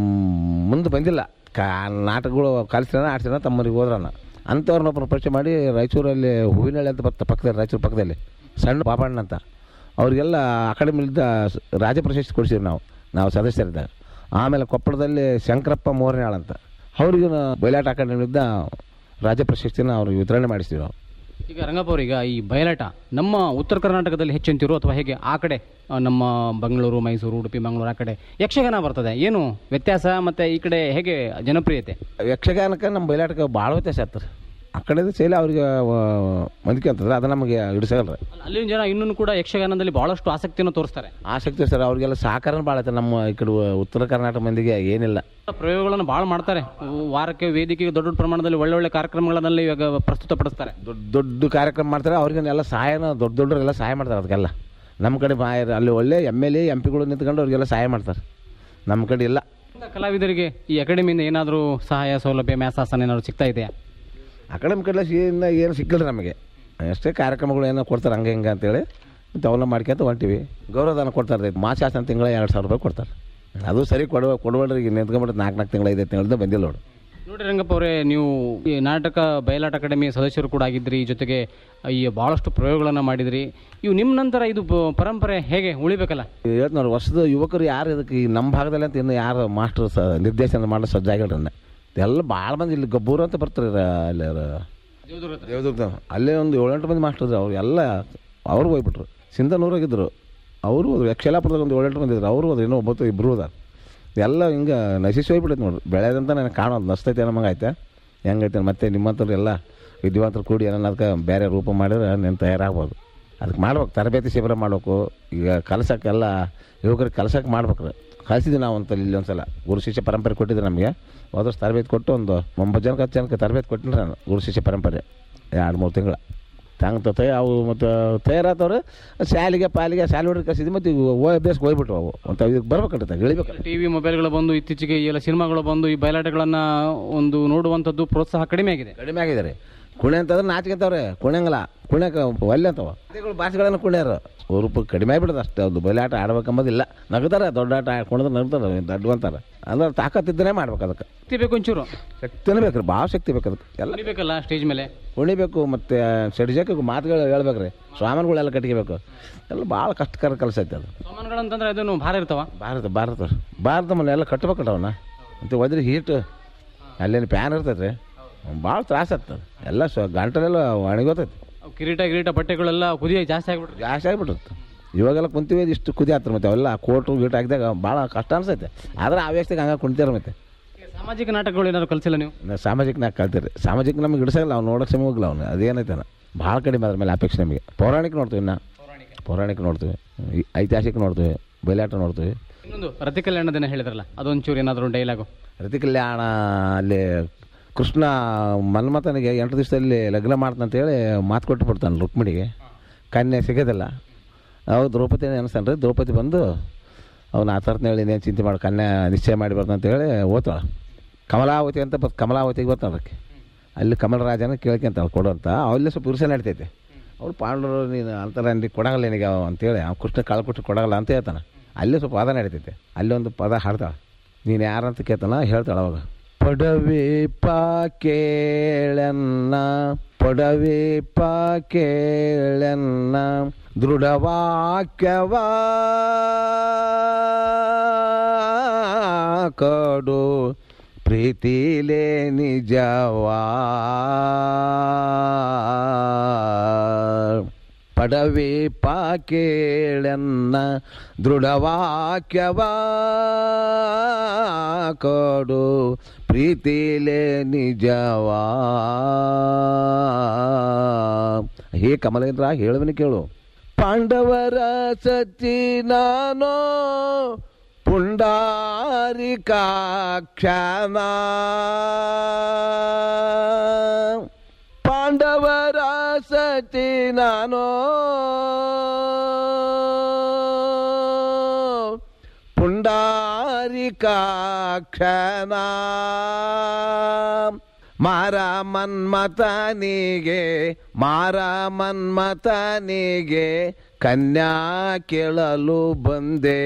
ಮುಂದೆ ಬಂದಿಲ್ಲ ಕಾ ನಾಟಕಗಳು ಕಲಿಸ್ತಾನ ಆಡ್ತಾನ ತಮ್ಮರಿಗೆ ಹೋದ್ರನ್ನ ಅಂಥವ್ರನ್ನೊಬ್ಬರು ಪರಿಚಯ ಮಾಡಿ ರಾಯಚೂರಲ್ಲಿ ಹೂವಿನಹಳ್ಳಿ ಅಂತ ಬರ್ತಾ ಪಕ್ಕದಲ್ಲಿ ರಾಯಚೂರು ಪಕ್ಕದಲ್ಲಿ ಸಣ್ಣ ಪಾಪಣ್ಣ ಅಂತ ಅವರಿಗೆಲ್ಲ ಅಕಾಡೆಮಿಲಿದ್ದ ರಾಜ್ಯ ಪ್ರಶಸ್ತಿ ಕೊಡಿಸಿದ್ವಿ ನಾವು ನಾವು ಸದಸ್ಯರಿದ್ದಾಗ ಆಮೇಲೆ ಕೊಪ್ಪಳದಲ್ಲಿ ಶಂಕರಪ್ಪ ಮೋರ್ನಾಳ್ ಅಂತ ಅವ್ರಿಗೂ ಬಯಲಾಟ ಅಕಾಡೆಮಿಯಿಂದ ರಾಜ್ಯ ಪ್ರಶಸ್ತಿನ ಅವ್ರಿಗೆ ವಿತರಣೆ ಮಾಡಿಸ್ತೀವಿ ನಾವು ಈಗ ರಂಗಪ್ಪ ಅವ್ರೀಗ ಈ ಬಯಲಾಟ ನಮ್ಮ ಉತ್ತರ ಕರ್ನಾಟಕದಲ್ಲಿ ಹೆಚ್ಚಂತಿರೋ ಅಥವಾ ಹೇಗೆ ಆ ಕಡೆ ಆ, ನಮ್ಮ ಬೆಂಗಳೂರು ಮೈಸೂರು ಉಡುಪಿ ಮಂಗಳೂರು ಆ ಕಡೆ ಯಕ್ಷಗಾನ ಬರ್ತದೆ ಏನು ವ್ಯತ್ಯಾಸ ಮತ್ತು ಈ ಕಡೆ ಹೇಗೆ ಜನಪ್ರಿಯತೆ ಯಕ್ಷಗಾನಕ್ಕೆ ನಮ್ಮ ಬಯಲಾಟಕ್ಕೆ ಭಾಳ ವ್ಯತ್ಯಾಸ ಆಗ್ತದೆ ಆ ಕಡೆದು ಶೈಲಿ ಅವ್ರಿಗೆ ಮಂದಿಕೆ ಅಂತಂದ್ರೆ ಅದು ನಮಗೆ ಹಿಡಿಸಲ್ಲ ಅಲ್ಲಿನ ಜನ ಇನ್ನೂ ಕೂಡ ಯಕ್ಷಗಾನದಲ್ಲಿ ಬಹಳಷ್ಟು ಆಸಕ್ತಿಯನ್ನು ತೋರಿಸ್ತಾರೆ ಆಸಕ್ತಿ ಸರ್ ಅವ್ರಿಗೆಲ್ಲ ಸಹಕಾರ ಭಾಳ ಐತೆ ನಮ್ಮ ಈ ಕಡೆ ಉತ್ತರ ಕರ್ನಾಟಕ ಮಂದಿಗೆ ಏನಿಲ್ಲ ಪ್ರಯೋಗಗಳನ್ನು ಭಾಳ ಮಾಡ್ತಾರೆ ವಾರಕ್ಕೆ ವೇದಿಕೆಗೆ ದೊಡ್ಡ ದೊಡ್ಡ ಪ್ರಮಾಣದಲ್ಲಿ ಒಳ್ಳೊಳ್ಳೆ ಕಾರ್ಯಕ್ರಮಗಳನ್ನೆಲ್ಲ ಇವಾಗ ಪ್ರಸ್ತುತಪಡಿಸ್ತಾರೆ ದೊಡ್ಡ ದೊಡ್ಡ ಕಾರ್ಯಕ್ರಮ ಮಾಡ್ತಾರೆ ಅವ್ರಿಗೆಲ್ಲ ಸಹಾಯನ ದೊಡ್ಡ ದೊಡ್ಡರೆಲ್ಲ ಸಹಾಯ ಮಾಡ್ತಾರೆ ಅದಕ್ಕೆಲ್ಲ ನಮ್ಮ ಕಡೆ ಬಾ ಅಲ್ಲಿ ಒಳ್ಳೆ ಎಮ್ ಎಲ್ ಎ ಎಂ ಪಿಗಳು ನಿಂತ್ಕೊಂಡು ಅವ್ರಿಗೆಲ್ಲ ಸಹಾಯ ಮಾಡ್ತಾರೆ ನಮ್ಮ ಕಡೆ ಇಲ್ಲ ಇಂಥ ಕಲಾವಿದರಿಗೆ ಈ ಅಕಾಡೆಮಿಯಿಂದ ಏನಾದರೂ ಸಹಾಯ ಸೌಲಭ್ಯ ಮ್ಯಾಸಾಸನ ಏನಾದ್ರು ಸಿಗ್ತಾ ಇದೆಯಾ ಅಕಾಡೆಮಿ ಕಡೆ ಏನು ಏನು ಸಿಕ್ಕಿಲ್ಲ ನಮಗೆ ಅಷ್ಟೇ ಕಾರ್ಯಕ್ರಮಗಳು ಏನೋ ಕೊಡ್ತಾರೆ ಹಂಗೆ ಹಿಂಗೆ ಅಂತೇಳಿ ಮತ್ತು ಅವನ್ನ ಮಾಡ್ಕೊಂತ ಹೊಂಟಿವಿ ಗೌರವಧನ ಕೊಡ್ತಾರೆ ಮಾಸಾಸನ ತಿಂಗಳ ಎರಡು ಸಾವಿರ ರೂಪಾಯಿ ಕೊಡ್ತಾರೆ ಅದು ಸರಿ ಕೊಡುವ ಕೊಡುವಲ್ರಿ ಈಗ ನಿಂತ್ಕೊಂಡ್ಬಿಟ್ಟು ನಾಲ್ಕು ನಾಲ್ಕು ತಿಂಗಳು ಐದು ತಿಂಗಳಿಂದ ಬಂದಿಲ್ಲ ನೋಡು ನೋಡಿ ರಂಗಪ್ಪ ಅವರೇ ನೀವು ಈ ನಾಟಕ ಬಯಲಾಟ ಅಕಾಡೆಮಿಯ ಸದಸ್ಯರು ಕೂಡ ಆಗಿದ್ರಿ ಜೊತೆಗೆ ಈ ಭಾಳಷ್ಟು ಪ್ರಯೋಗಗಳನ್ನು ಮಾಡಿದ್ರಿ ಇವು ನಿಮ್ಮ ನಂತರ ಇದು ಬ- ಪರಂಪರೆ ಹೇಗೆ ಉಳಿಬೇಕಲ್ಲ ಇವತ್ತು ನೋಡಿ ವರ್ಷದ ಯುವಕರು ಯಾರು ಇದಕ್ಕೆ ಈ ನಮ್ಮ ಭಾಗದಲ್ಲಿ ಅಂತ ಇನ್ನು ಯಾರು ಮಾಸ್ಟರ್ ಸ ನಿರ್ದೇಶನ ಮಾಡೋ ಸಜ್ಜಾಗಿಲ್ರನ್ನ ಎಲ್ಲ ಭಾಳ ಮಂದಿ ಇಲ್ಲಿ ಗಬ್ಬೂರು ಅಂತ ಬರ್ತಾರೆ ರ- ಅಲ್ಲಿ ರ- ದೇವದುರ್ಗ ಅಲ್ಲೇ ಒಂದು ಏಳೆಂಟು ಮಂದಿ ಮಾಸ್ಟರ್ ಇದ್ರು ಅವ್ರು ಎಲ್ಲ ಅವ್ರು ಹೋಗ್ಬಿಟ್ರು ಸಿಂಧನೂರಾಗಿದ್ದರು ಅವರು ಹೋದ್ರು ಯಕ್ಷಲಾಪುರದಾಗ ಒಂದು ಏಳೆಂಟು ಮಂದಿ ಇದ್ರು ಅವರು ಹೋದ್ರು ಇನ್ನೂ ಒಬ್ಬತ್ತು ಇಬ್ಬರು ಹೋದಾರ ಎಲ್ಲ ಹಿಂಗೆ ನಶಿಸಿ ಹೋಗ್ಬಿಟ್ಟೈತೆ ನೋಡ್ರಿ ಬೆಳೆದಂತ ನನಗೆ ಕಾಣೋದು ನಸ್ತೈತೆ ನಮಗೆ ಆಯ್ತಾ ಹೆಂಗೈತೆ ಮತ್ತೆ ನಿಮ್ಮಂಥವ್ರು ಎಲ್ಲ ವಿದ್ಯಾವಂತರು ಕೂಡಿ ಏನೋ ಅದಕ್ಕೆ ಬೇರೆ ರೂಪ ಮಾಡಿದ್ರೆ ನೀನು ತಯಾರಾಗ್ಬೋದು ಅದಕ್ಕೆ ಮಾಡ್ಬೇಕು ತರಬೇತಿ ಶಿಬಿರ ಮಾಡ್ಬೇಕು ಈಗ ಕಲ್ಸಕ್ಕೆಲ್ಲ ಯುವಕರಿಗೆ ಕಲ್ಸಕ್ಕೆ ಮಾಡ್ಬೇಕ್ರಿ ಕಲಿಸಿದ್ವಿ ನಾವು ಅಂತ ಇಲ್ಲಿ ಒಂದು ಸಲ ಗುರು ಶಿಷ್ಯ ಪರಂಪರೆ ಕೊಟ್ಟಿದ್ರು ನಮಗೆ ಹೋದ ವರ್ಷ ತರಬೇತಿ ಕೊಟ್ಟು ಒಂದು ಒಂಬತ್ತು ಜನಕ್ಕೆ ಹತ್ತು ಜನಕ್ಕೆ ತರಬೇತಿ ಕೊಟ್ಟಿನಿ ನಾನು ಗುರು ಶಿಷ್ಯ ಪರಂಪರೆ ಎರಡು ಮೂರು ತಿಂಗಳ ತಂಗ ತಯ ಅವು ಮತ್ತು ತಯಾರಾತವ್ರು ಶಾಲೆಗೆ ಪಾಲಿಗೆ ಶಾಲೆ ಹುಡುಗ ಕಸಿದ್ವಿ ಮತ್ತು ಇವು ಓ ಅಭ್ಯಾಸಕ್ಕೆ ಹೋಗ್ಬಿಟ್ಟು ಅವು ಅಂತ ಇದಕ್ಕೆ ಬರ್ಬೇಕಂತ ಇಳಿಬೇಕಲ್ಲ ಟಿ ವಿ ಮೊಬೈಲ್ಗಳು ಬಂದು ಇತ್ತೀಚೆಗೆ ಈ ಎಲ್ಲ ಸಿನಿಮಾಗಳು ಬಂದು ಈ ಬಯಲಾಟಗಳನ್ನು ಒಂದು ನೋಡುವಂಥದ್ದು ಪ್ರೋತ್ಸಾಹ ಕಡಿಮೆ ಆಗಿದೆ ಕಡಿಮೆ ಆಗಿದ್ದಾರೆ ಕುಣೆ ಅಂತಂದ್ರೆ ನಾಚಿಕೆಂತವ್ರೆ ಕುಣಿಯಂಗಿಲ್ಲ ಕುಣ್ಯಕ್ಕೆ ಒಲ್ಲೆ ಅಂತವ ಭಾಷೆಗಳು ಭಾಷೆಗಳನ್ನು ಕುಣ್ಯಾರು ರೂಪ ಕಡಿಮೆ ಆಗ್ಬಿಡೋದು ಅಷ್ಟೇ ಒಂದು ಬಯಲಾಟ ಆಡ್ಬೇಕಂಬೋದಿಲ್ಲ ನಗ್ತಾರೆ ದೊಡ್ಡ ಆಟ ಕುಣಿದ್ರೆ ನಗ್ತಾರೆ ದಡ್ಡು ಅಂತಾರೆ ಅಂದ್ರೆ ತಾಕತ್ತಿದ್ದನೇ ಮಾಡ್ಬೇಕು ಅದಕ್ಕೆ ಶಕ್ತಿ ಬೇಕು ಒಂಚೂರು ಶಕ್ತಿನೇ ಬೇಕು ರೀ ಭಾಳ ಶಕ್ತಿ ಬೇಕು ಅದಕ್ಕೆ ಎಲ್ಲ ಬೇಕಲ್ಲ ಸ್ಟೇಜ್ ಮೇಲೆ ಕುಣಿಬೇಕು ಮತ್ತು ಸಡಿಜಕ್ಕೆ ಮಾತುಗಳು ಹೇಳ್ಬೇಕು ರೀ ಸ್ವಾಮಿಗಳೆಲ್ಲ ಕಟ್ಕೋಬೇಕು ಎಲ್ಲ ಭಾಳ ಕಷ್ಟಕರ ಕೆಲಸ ಐತೆ ಅದು ಸಾಮಾನುಗಳಂತಂದ್ರೆ ಅದನ್ನು ಭಾರ ಇರ್ತಾವ ಭಾರತ ಭಾರತ ಭಾರತ ಮನೆ ಎಲ್ಲ ಕಟ್ಬೇಕಲ್ಲ ಅವನ್ನ ಮತ್ತು ಒದ್ರಿ ಹೀಟ್ ಅಲ್ಲೇನು ಪ್ಯಾನ್ ಇರ್ತೈತೆ ರೀ ಭಾಳ ತ್ರಾಸ ಆಗ್ತದೆ ಎಲ್ಲ ಸ್ವ ಗಂಟಲೆಲ್ಲ ಒಣಗೋತೈತಿ ಅವು ಕಿರೀಟ ಕಿರೀಟ ಬಟ್ಟೆಗಳೆಲ್ಲ ಕುದಿಯ ಜಾಸ್ತಿ ಆಗ್ಬಿಟ್ರೆ ಜಾಸ್ತಿ ಆಗಿಬಿಡುತ್ತೆ ಇವಾಗೆಲ್ಲ ಕುಂತೀವಿ ಇಷ್ಟು ಕುದಿ ಆಗ್ತಾರೆ ಮತ್ತೆ ಅವೆಲ್ಲ ಕೋಟು ಗೀಟು ಹಾಕಿದಾಗ ಭಾಳ ಕಷ್ಟ ಅನ್ಸೈತೆ ಆದ್ರೆ ಆವೇಶದಾಗ ಹಂಗೆ ಕುಣಿತಾರೆ ಮತ್ತೆ ಸಾಮಾಜಿಕ ನಾಟಕಗಳು ಏನಾದ್ರು ಕಲಿಸಿಲ್ಲ ನೀವು ನಾವು ಸಾಮಾಜಿಕ ನಾಗ ಕಲ್ತೀರಿ ಸಾಮಾಜಿಕ ನಮಗೆ ಹಿಡಿಸಲ್ಲ ಅವ್ನು ನೋಡೋಕೆ ಸಮಯ ಹೋಗಿಲ್ಲ ಅವ್ನು ಅದೇನೈತೆ ಭಾಳ ಕಡಿಮೆ ಅದ್ರ ಮೇಲೆ ಅಪೇಕ್ಷೆ ನಮಗೆ ಪೌರಾಣಿಕ ನೋಡ್ತೀವಿ ಇನ್ನು ಪೌರಾಣಿಕ ನೋಡ್ತೀವಿ ಈ ಐತಿಹಾಸಿಕ ನೋಡ್ತೀವಿ ಬಯಲಾಟ ನೋಡ್ತೀವಿ ಇನ್ನೊಂದು ರತಿ ಕಲ್ಯಾಣ ದಿನ ಹೇಳಿದ್ರಲ್ಲ ಅದೊಂಚೂರು ಏನಾದರೂ ಡೈಲಾಗು ರತಿ ಕಲ್ಯಾಣ ಅಲ್ಲಿ ಕೃಷ್ಣ ಮನ್ಮಥನಿಗೆ ಎಂಟು ದಿವಸದಲ್ಲಿ ಲಗ್ನ ಮಾಡ್ತಂತೇಳಿ ಮಾತು ಕೊಟ್ಟು ಬಿಡ್ತಾನೆ ರುಕ್ಮಿಣಿಗೆ ಕನ್ಯೆ ಸಿಗೋದಿಲ್ಲ ಅವು ದ್ರೌಪದಿ ಅನಿಸ್ತಾನೆ ರೀ ದ್ರೌಪದಿ ಬಂದು ಅವ್ನು ಆ ಥರನ ಹೇಳಿ ನೀನು ಚಿಂತೆ ಮಾಡಿ ಕನ್ಯೆ ನಿಶ್ಚಯ ಮಾಡಿ ಅಂತ ಹೇಳಿ ಓದ್ತಾಳೆ ಕಮಲಾವತಿ ಅಂತ ಬತ್ ಕಮಲಾವತಿಗೆ ಬರ್ತಾಳೆ ಅದಕ್ಕೆ ಅಲ್ಲಿ ಕಮಲರಾಜನ ಕೇಳ್ಕೊಂತಾಳೆ ಕೊಡು ಅಂತ ಅಲ್ಲೇ ಸ್ವಲ್ಪ ಇರುಸ ನಡಿತೈತೆ ಅವ್ರು ಪಾಂಡವರು ನೀನು ಅಂತಾರೆ ಅಂದಿ ಕೊಡಗಲ್ಲ ನಿನಗೆ ಅವ ಅಂತೇಳಿ ಅವ್ನು ಕೃಷ್ಣ ಕಾಳು ಕೊಟ್ಟು ಕೊಡಗಲ್ಲ ಅಂತ ಹೇಳ್ತಾನೆ ಅಲ್ಲೇ ಸ್ವಲ್ಪ ಪದ ನಡಿತೈತೆ ಅಲ್ಲಿ ಒಂದು ಪದ ಹಾಡ್ತಾಳೆ ನೀನು ಯಾರಂತ ಕೇಳ್ತಾನ ಹೇಳ್ತಾಳೆ ಅವಾಗ ಪಡವೆ ಪಾಕೇಳನ್ನ ಪಡವೆ ಪಾಕೇಳನ್ನ ದೃಢವಾಕ್ಯವ ಕಡು ಪ್ರೀತಿಲೇ ನಿಜವಾ ಪಡವೆ ಪಾಕೇಳನ್ನ ದೃಢವಾಕ್ಯವ ಕೊಡು ಪ್ರೀತಿಲೇ ನಿಜವಾ ಹೇ ಕಮಲೇಂದ್ರ ಹೇಳುವನಿ ಕೇಳು ಪಾಂಡವರ ಸತಿ ನಾನು ಪುಂಡಾರಿಕಾಕ್ಷನ ಪಾಂಡವರ ಸತಿ ನಾನು ಕ್ಷಣ ಮಾರ ಮನ್ಮತನಿಗೆ ಮಾರ ಮನ್ಮತನಿಗೆ ಕನ್ಯಾ ಕೇಳಲು ಬಂದೆ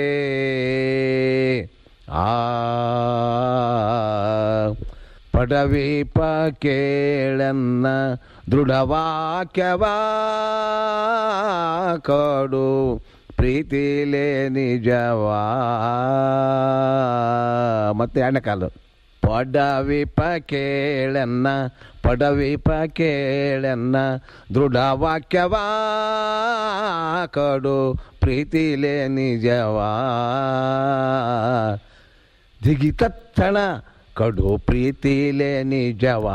ಆ ಪಡವೀಪ ಕೇಳನ್ನ ದೃಢವಾಕ್ಯವ ಕೊಡು ಪ್ರೀತಿಲೇ ನಿಜವಾ ಮತ್ತೆ ಎರಡನೇ ಕಾಲು ಪಡವಿಪ ಕೇಳನ್ನ ಪಡವಿಪ ಕೇಳನ್ನ ದೃಢವಾಕ್ಯವ ಕೊಡು ಪ್ರೀತಿಲೇ ನಿಜವಾ ದಿಗಿ ತತ್ತಣ ಕಡು ಪ್ರೀತಿಲೇ ನಿಜವಾ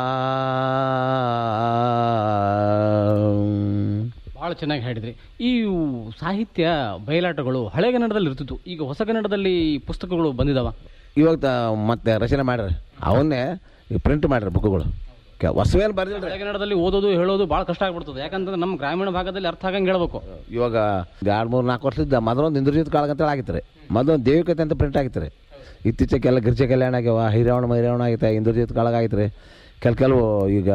ಭಾಳ ಚೆನ್ನಾಗಿ ಹೇಳಿದ್ರಿ ಈ ಸಾಹಿತ್ಯ ಬಯಲಾಟಗಳು ಹಳೆಗನ್ನಡದಲ್ಲಿ ಇರ್ತಿತ್ತು ಈಗ ಹೊಸಗನ್ನಡದಲ್ಲಿ ಪುಸ್ತಕಗಳು ಬಂದಿದಾವ ಇವಾಗ ತ- ಮತ್ತೆ ರಚನೆ ಮಾಡ್ರಿ ಅವನ್ನೇ ಪ್ರಿಂಟ್ ಮಾಡ್ರಿ ಬುಕ್ಗಳು ಹೊಸವೇನು ಬರ್ದಿಲ್ರಿ ಹಳೆಗನ್ನಡದಲ್ಲಿ ಓದೋದು ಹೇಳೋದು ಭಾಳ ಕಷ್ಟ ಆಗ್ಬಿಡ್ತದೆ ಯಾಕಂತಂದ್ರೆ ನಮ್ಮ ಗ್ರಾಮೀಣ ಭಾಗದಲ್ಲಿ ಅರ್ಥ ಆಗಂಗೆ ಹೇಳ್ಬೇಕು ಇವಾಗ ಎರಡು ಮೂರು ನಾಲ್ಕು ವರ್ಷದ ಮೊದಲೊಂದು ಇಂದ್ರಜಿತ್ ಕಾಳಗ ಅಂತ ಆಗಿತ್ತು ರೀ ಮೊದಲೊಂದು ದೇವಿಕತೆ ಅಂತ ಪ್ರಿಂಟ್ ಆಗಿತ್ತು ರೀ ಇತ್ತೀಚೆಗೆಲ್ಲ ಗಿರ್ಜೆ ಕಲ್ಯಾಣ ಆಗ್ಯಾವ ಹಿರಾವಣ ಮೈರಾವಣ ಆಗೈತೆ ಇಂದ್ರಜಿತ್ ಕಾಳಗ ಆಗೈತೆ ರೀ ಕೆಲ ಕೆಲವು ಈಗ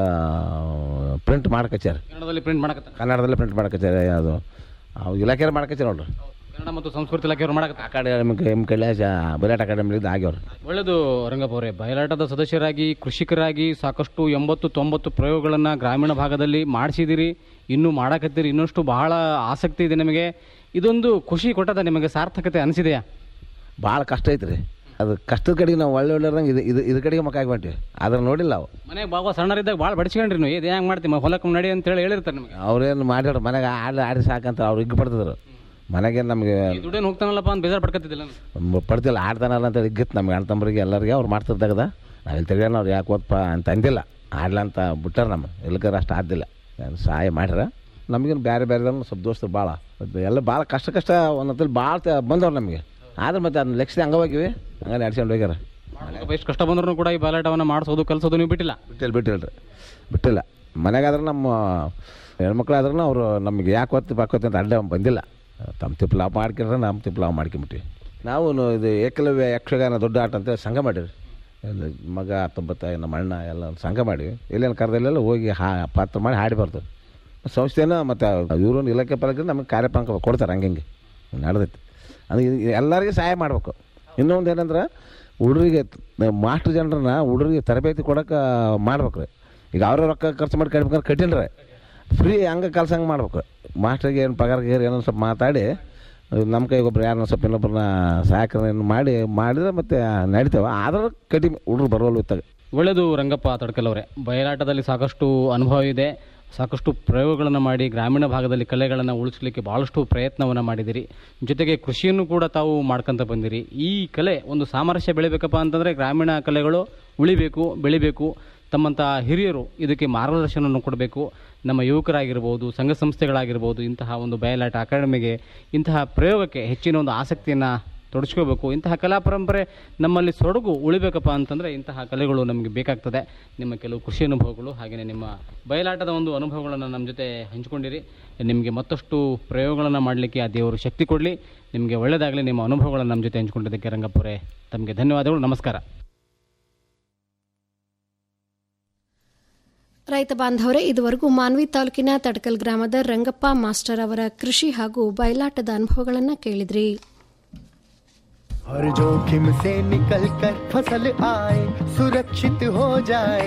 ಪ್ರಿಂಟ್ ಮಾಡ್ಕಚ್ಚಾರ ಕನ್ನಡದಲ್ಲಿ ಪ್ರಿಂಟ್ ಮಾಡಕತ್ತ ಕನ್ನಡದಲ್ಲೇ ಪ್ರಿಂಟ್ ಮಾಡ್ಕಚ್ಚಾರ ಅದು ಅವು ಇಲಾಖೆ ಮಾಡ್ಕಚ್ಚಾರ ನೋಡ್ರಿ ಕನ್ನಡ ಮತ್ತು ಸಂಸ್ಕೃತಿ ಇಲಾಖೆಯವರು ಮಾಡಕತ್ತ ಅಕಾಡೆಮಿ ಎಮ್ ಕೈಲಾಸ ಬಲಾಟ ಅಕಾಡೆಮಿಲಿದ್ದು ಆಗ್ಯಾವ್ರಿ ಒಳ್ಳೆಯದು ರಂಗಪ್ಪ ಅವರೇ ಬಯಲಾಟದ ಸದಸ್ಯರಾಗಿ ಕೃಷಿಕರಾಗಿ ಸಾಕಷ್ಟು ಎಂಬತ್ತು ತೊಂಬತ್ತು ಪ್ರಯೋಗಗಳನ್ನು ಗ್ರಾಮೀಣ ಭಾಗದಲ್ಲಿ ಮಾಡಿಸಿದಿರಿ ಇನ್ನೂ ಮಾಡಕತ್ತೀರಿ ಇನ್ನಷ್ಟು ಬಹಳ ಆಸಕ್ತಿ ಇದೆ ನಿಮಗೆ ಇದೊಂದು ಖುಷಿ ಕೊಟ್ಟದ ನಿಮಗೆ ಸಾರ್ಥಕತೆ ಅನಿಸಿದೆಯಾ ಭಾಳ ಕಷ್ಟ ಐತ್ರಿ ಅದು ಕಷ್ಟದ ಕಡೆಗೆ ನಾವು ಒಳ್ಳೆ ಒಳ್ಳೆಯವ್ರಂಗೆ ಇದು ಇದು ಇದ್ರ ಕಡೆಗೆ ಮಕ್ಕ ಆಗಿಬಿಟ್ಟಿವಿ ಅದ್ರ ನೋಡಿಲ್ಲ ನಾವು ಮನೆಗೆ ಬಾಬಾ ಸಣ್ಣರಿದ್ದಾಗ ಭಾಳ ಬಡಿಸ್ಕೊಂಡ್ರಿ ನೀವು ಇದು ಹೆಂಗೆ ಮಾಡ್ತೀವಿ ಹೊಲಕ್ಕೆ ನಡಿ ಅಂತೇಳಿ ಹೇಳಿರ್ತಾರೆ ನಿಮಗೆ ಅವ್ರೇನು ಮಾಡ್ಯಾರ ಮನೆಗೆ ಆಡಿ ಆಡಿ ಸಾಕಂತ ಅವ್ರು ಇಗ್ಗ ಪಡ್ತಿದ್ರು ಮನೆಗೆ ನಮಗೆ ದುಡ್ಡೇನು ಹೋಗ್ತಾನಲ್ಲಪ್ಪ ಅಂತ ಬೇಜಾರು ಪಡ್ಕತ್ತಿದ್ದಿಲ್ಲ ನಾನು. ಪಡ್ತಿಲ್ಲ ಆಡ್ತಾನಲ್ಲ ಅಂತ ಇಗ್ಗಿತ್ತು ನಮ್ಗೆ ಅಣ್ಣ ತಮ್ಮರಿಗೆ ಎಲ್ಲರಿಗೆ ಅವ್ರು ಮಾಡ್ತಿದ್ದಾಗದ ನಾವು ಇಲ್ಲಿ ತೆಗಿಯೋಣ ಅವ್ರು ಯಾಕೆ ಓದ್ಪ ಅಂತ ಅಂದಿಲ್ಲ ಆಡ್ಲ ಅಂತ ಬಿಟ್ಟಾರ ನಮ್ಮ ಇಲ್ಲಕರ ಅಷ್ಟು ಆದಿಲ್ಲ ಏನ್ ಸಹಾಯ ಮಾಡ್ಯಾರ ನಮಗೇನು ಬೇರೆ ಬೇರೆ ಸ್ವಲ್ಪ ದೋಸ್ತರು ಭಾಳ ಎಲ್ಲ ಭಾಳ ಕಷ್ಟ ಕಷ್ಟ ಒಂದೊಂದಲ್ಲಿ ಭಾಳ ಬಂದವ್ರು ನಮಗೆ ಆದ್ರೆ ಮತ್ತೆ ಅದನ್ನ ಲೆಕ್ಸಿದ ಹಂಗೆ ಹೋಗಿವಿ ಹಂಗೆ ನಡ್ಸ್ಕೊಂಡು ಹೋಗ್ಯಾರ ಸ್ವಲ್ಪ ಎಷ್ಟು ಕಷ್ಟ ಬಂದ್ರೂ ಕೂಡ ಈ ಬಯಲಾಟವನ್ನು ಮಾಡಿಸೋದು ಕಲಿಸೋದು ನೀವು ಬಿಟ್ಟಿಲ್ಲ ಬಿಟ್ಟಿಲ್ಲ ಬಿಟ್ಟಿಲ್ಲ ರೀ ಬಿಟ್ಟಿಲ್ಲ ಮನೆಗಾದ್ರೆ ನಮ್ಮ ಹೆಣ್ಮಕ್ಳಾದ್ರೂ ಅವರು ನಮಗೆ ಯಾಕೆ ಒತ್ತು ಬಾಕೋತಿ ಅಂತ ಅಡ್ಡ ಬಂದಿಲ್ಲ ತಮ್ಮ ತಿಪ್ಪಲಾವ್ ಮಾಡ್ಕೊಂಡ್ರೆ ನಮ್ಮ ತಿಪ್ಪಲಾವ್ ಮಾಡ್ಕೊಂಬಿಟ್ಟಿವಿ ನಾವು ನು- ಇದು ಏಕಲವ್ಯ ಯಕ್ಷಗಾನ ದೊಡ್ಡ ಆಟ ಅಂತ ಸಂಘ ಮಾಡಿರಿ ಎಲ್ಲ ಮಗ ಹತ್ತೊಂಬತ್ತ ನಮ್ಮ ಅಣ್ಣ ಎಲ್ಲ ಒಂದು ಸಂಘ ಮಾಡಿ ಎಲ್ಲೇನು ಕರೆದಲ್ಲೆಲ್ಲ ಹೋಗಿ ಹಾ ಪಾತ್ರ ಮಾಡಿ ಹಾಡಿ ಬರ್ತದೆ ಸಂಸ್ಥೆನ ಮತ್ತು ಇವರು ಇಲಾಖೆ ಪರಕ್ಕೆ ನಮಗೆ ಕಾರ್ಯಪಾಂಕ ಕೊಡ್ತಾರೆ ಹಂಗೆ ನಡೆದೈತಿ ಅದು ಎಲ್ಲರಿಗೂ ಸಹಾಯ ಮಾಡಬೇಕು ಇನ್ನೊಂದು ಏನಂದ್ರೆ ಹುಡುಗರಿಗೆ ಮಾಸ್ಟರ್ ಜನರನ್ನ ಹುಡುಗರಿಗೆ ತರಬೇತಿ ಕೊಡೋಕೆ ಮಾಡ್ಬೇಕು ರೀ ಈಗ ಅವ್ರ ರೊಕ್ಕ ಖರ್ಚು ಮಾಡಿ ಕಟ್ಬೇಕಂದ್ರೆ ಕಟ್ಟಿಲ್ಲ ರೀ ಫ್ರೀ ಹಂಗೆ ಕೆಲಸ ಹಂಗೆ ಮಾಡ್ಬೇಕು ಮಾಸ್ಟರ್ಗೆ ಏನು ಪಗಾರ ಗೀರ್ ಏನೋ ಸ್ವಲ್ಪ ಮಾತಾಡಿ ನಮ್ಮ ಕೈಗೆ ಒಬ್ರು ಯಾರನ್ನ ಸ್ವಲ್ಪ ಇನ್ನೊಬ್ಬರನ್ನ ಸಹಾಯಕರನ್ನ ಮಾಡಿ ಮಾಡಿದ್ರೆ ಮತ್ತೆ ನಡಿತೇವೆ ಆದ್ರೆ ಕಡಿಮೆ ಹುಡುಗರು ಬರೋಲ್ಲ ಇತ್ತಾಗ ಒಳ್ಳೆಯದು ರಂಗಪ್ಪ ತಡ್ಕಲ್ ಅವರೇ ಬಯಲಾಟದಲ್ಲಿ ಸಾಕಷ್ಟು ಅನುಭವ ಇದೆ ಸಾಕಷ್ಟು ಪ್ರಯೋಗಗಳನ್ನು ಮಾಡಿ ಗ್ರಾಮೀಣ ಭಾಗದಲ್ಲಿ ಕಲೆಗಳನ್ನು ಉಳಿಸಲಿಕ್ಕೆ ಭಾಳಷ್ಟು ಪ್ರಯತ್ನವನ್ನು ಮಾಡಿದಿರಿ ಜೊತೆಗೆ ಕೃಷಿಯನ್ನು ಕೂಡ ತಾವು ಮಾಡ್ಕೊಂತ ಬಂದಿರಿ ಈ ಕಲೆ ಒಂದು ಸಾಮರಸ್ಯ ಬೆಳಿಬೇಕಪ್ಪ ಅಂತಂದರೆ ಗ್ರಾಮೀಣ ಕಲೆಗಳು ಉಳಿಬೇಕು ಬೆಳಿಬೇಕು ತಮ್ಮಂಥ ಹಿರಿಯರು ಇದಕ್ಕೆ ಮಾರ್ಗದರ್ಶನವನ್ನು ಕೊಡಬೇಕು ನಮ್ಮ ಯುವಕರಾಗಿರ್ಬೋದು ಸಂಘ ಸಂಸ್ಥೆಗಳಾಗಿರ್ಬೋದು ಇಂತಹ ಒಂದು ಬಯಲಾಟ ಅಕಾಡೆಮಿಗೆ ಇಂತಹ ಪ್ರಯೋಗಕ್ಕೆ ಹೆಚ್ಚಿನ ಒಂದು ಆಸಕ್ತಿಯನ್ನು ತೊಡಸ್ಕೋಬೇಕು ಇಂತಹ ಕಲಾ ಪರಂಪರೆ ನಮ್ಮಲ್ಲಿ ಸೊಡಗು ಉಳಿಬೇಕಪ್ಪ ಅಂತಂದರೆ ಇಂತಹ ಕಲೆಗಳು ನಮಗೆ ಬೇಕಾಗ್ತದೆ ನಿಮ್ಮ ಕೆಲವು ಕೃಷಿ ಅನುಭವಗಳು ಹಾಗೆಯೇ ನಿಮ್ಮ ಬಯಲಾಟದ ಒಂದು ಅನುಭವಗಳನ್ನು ನಮ್ಮ ಜೊತೆ ಹಂಚಿಕೊಂಡಿರಿ ನಿಮಗೆ ಮತ್ತಷ್ಟು ಪ್ರಯೋಗಗಳನ್ನು ಮಾಡಲಿಕ್ಕೆ ಆ ದೇವರು ಶಕ್ತಿ ಕೊಡಲಿ ನಿಮಗೆ ಒಳ್ಳೆಯದಾಗಲಿ ನಿಮ್ಮ ಅನುಭವಗಳನ್ನು ನಮ್ಮ ಜೊತೆ ಹಂಚಿಕೊಂಡಿದ್ದಕ್ಕೆ ರಂಗಪ್ಪರೇ ತಮಗೆ ಧನ್ಯವಾದಗಳು ನಮಸ್ಕಾರ ರೈತ ಬಾಂಧವರೇ ಇದುವರೆಗೂ ಮಾನ್ವಿ ತಾಲೂಕಿನ ತಡಕಲ್ ಗ್ರಾಮದ ರಂಗಪ್ಪ ಮಾಸ್ಟರ್ ಅವರ ಕೃಷಿ ಹಾಗೂ ಬಯಲಾಟದ ಅನುಭವಗಳನ್ನು ಕೇಳಿದ್ರಿ हर जोखिम से निकल कर फसल आए सुरक्षित हो जाए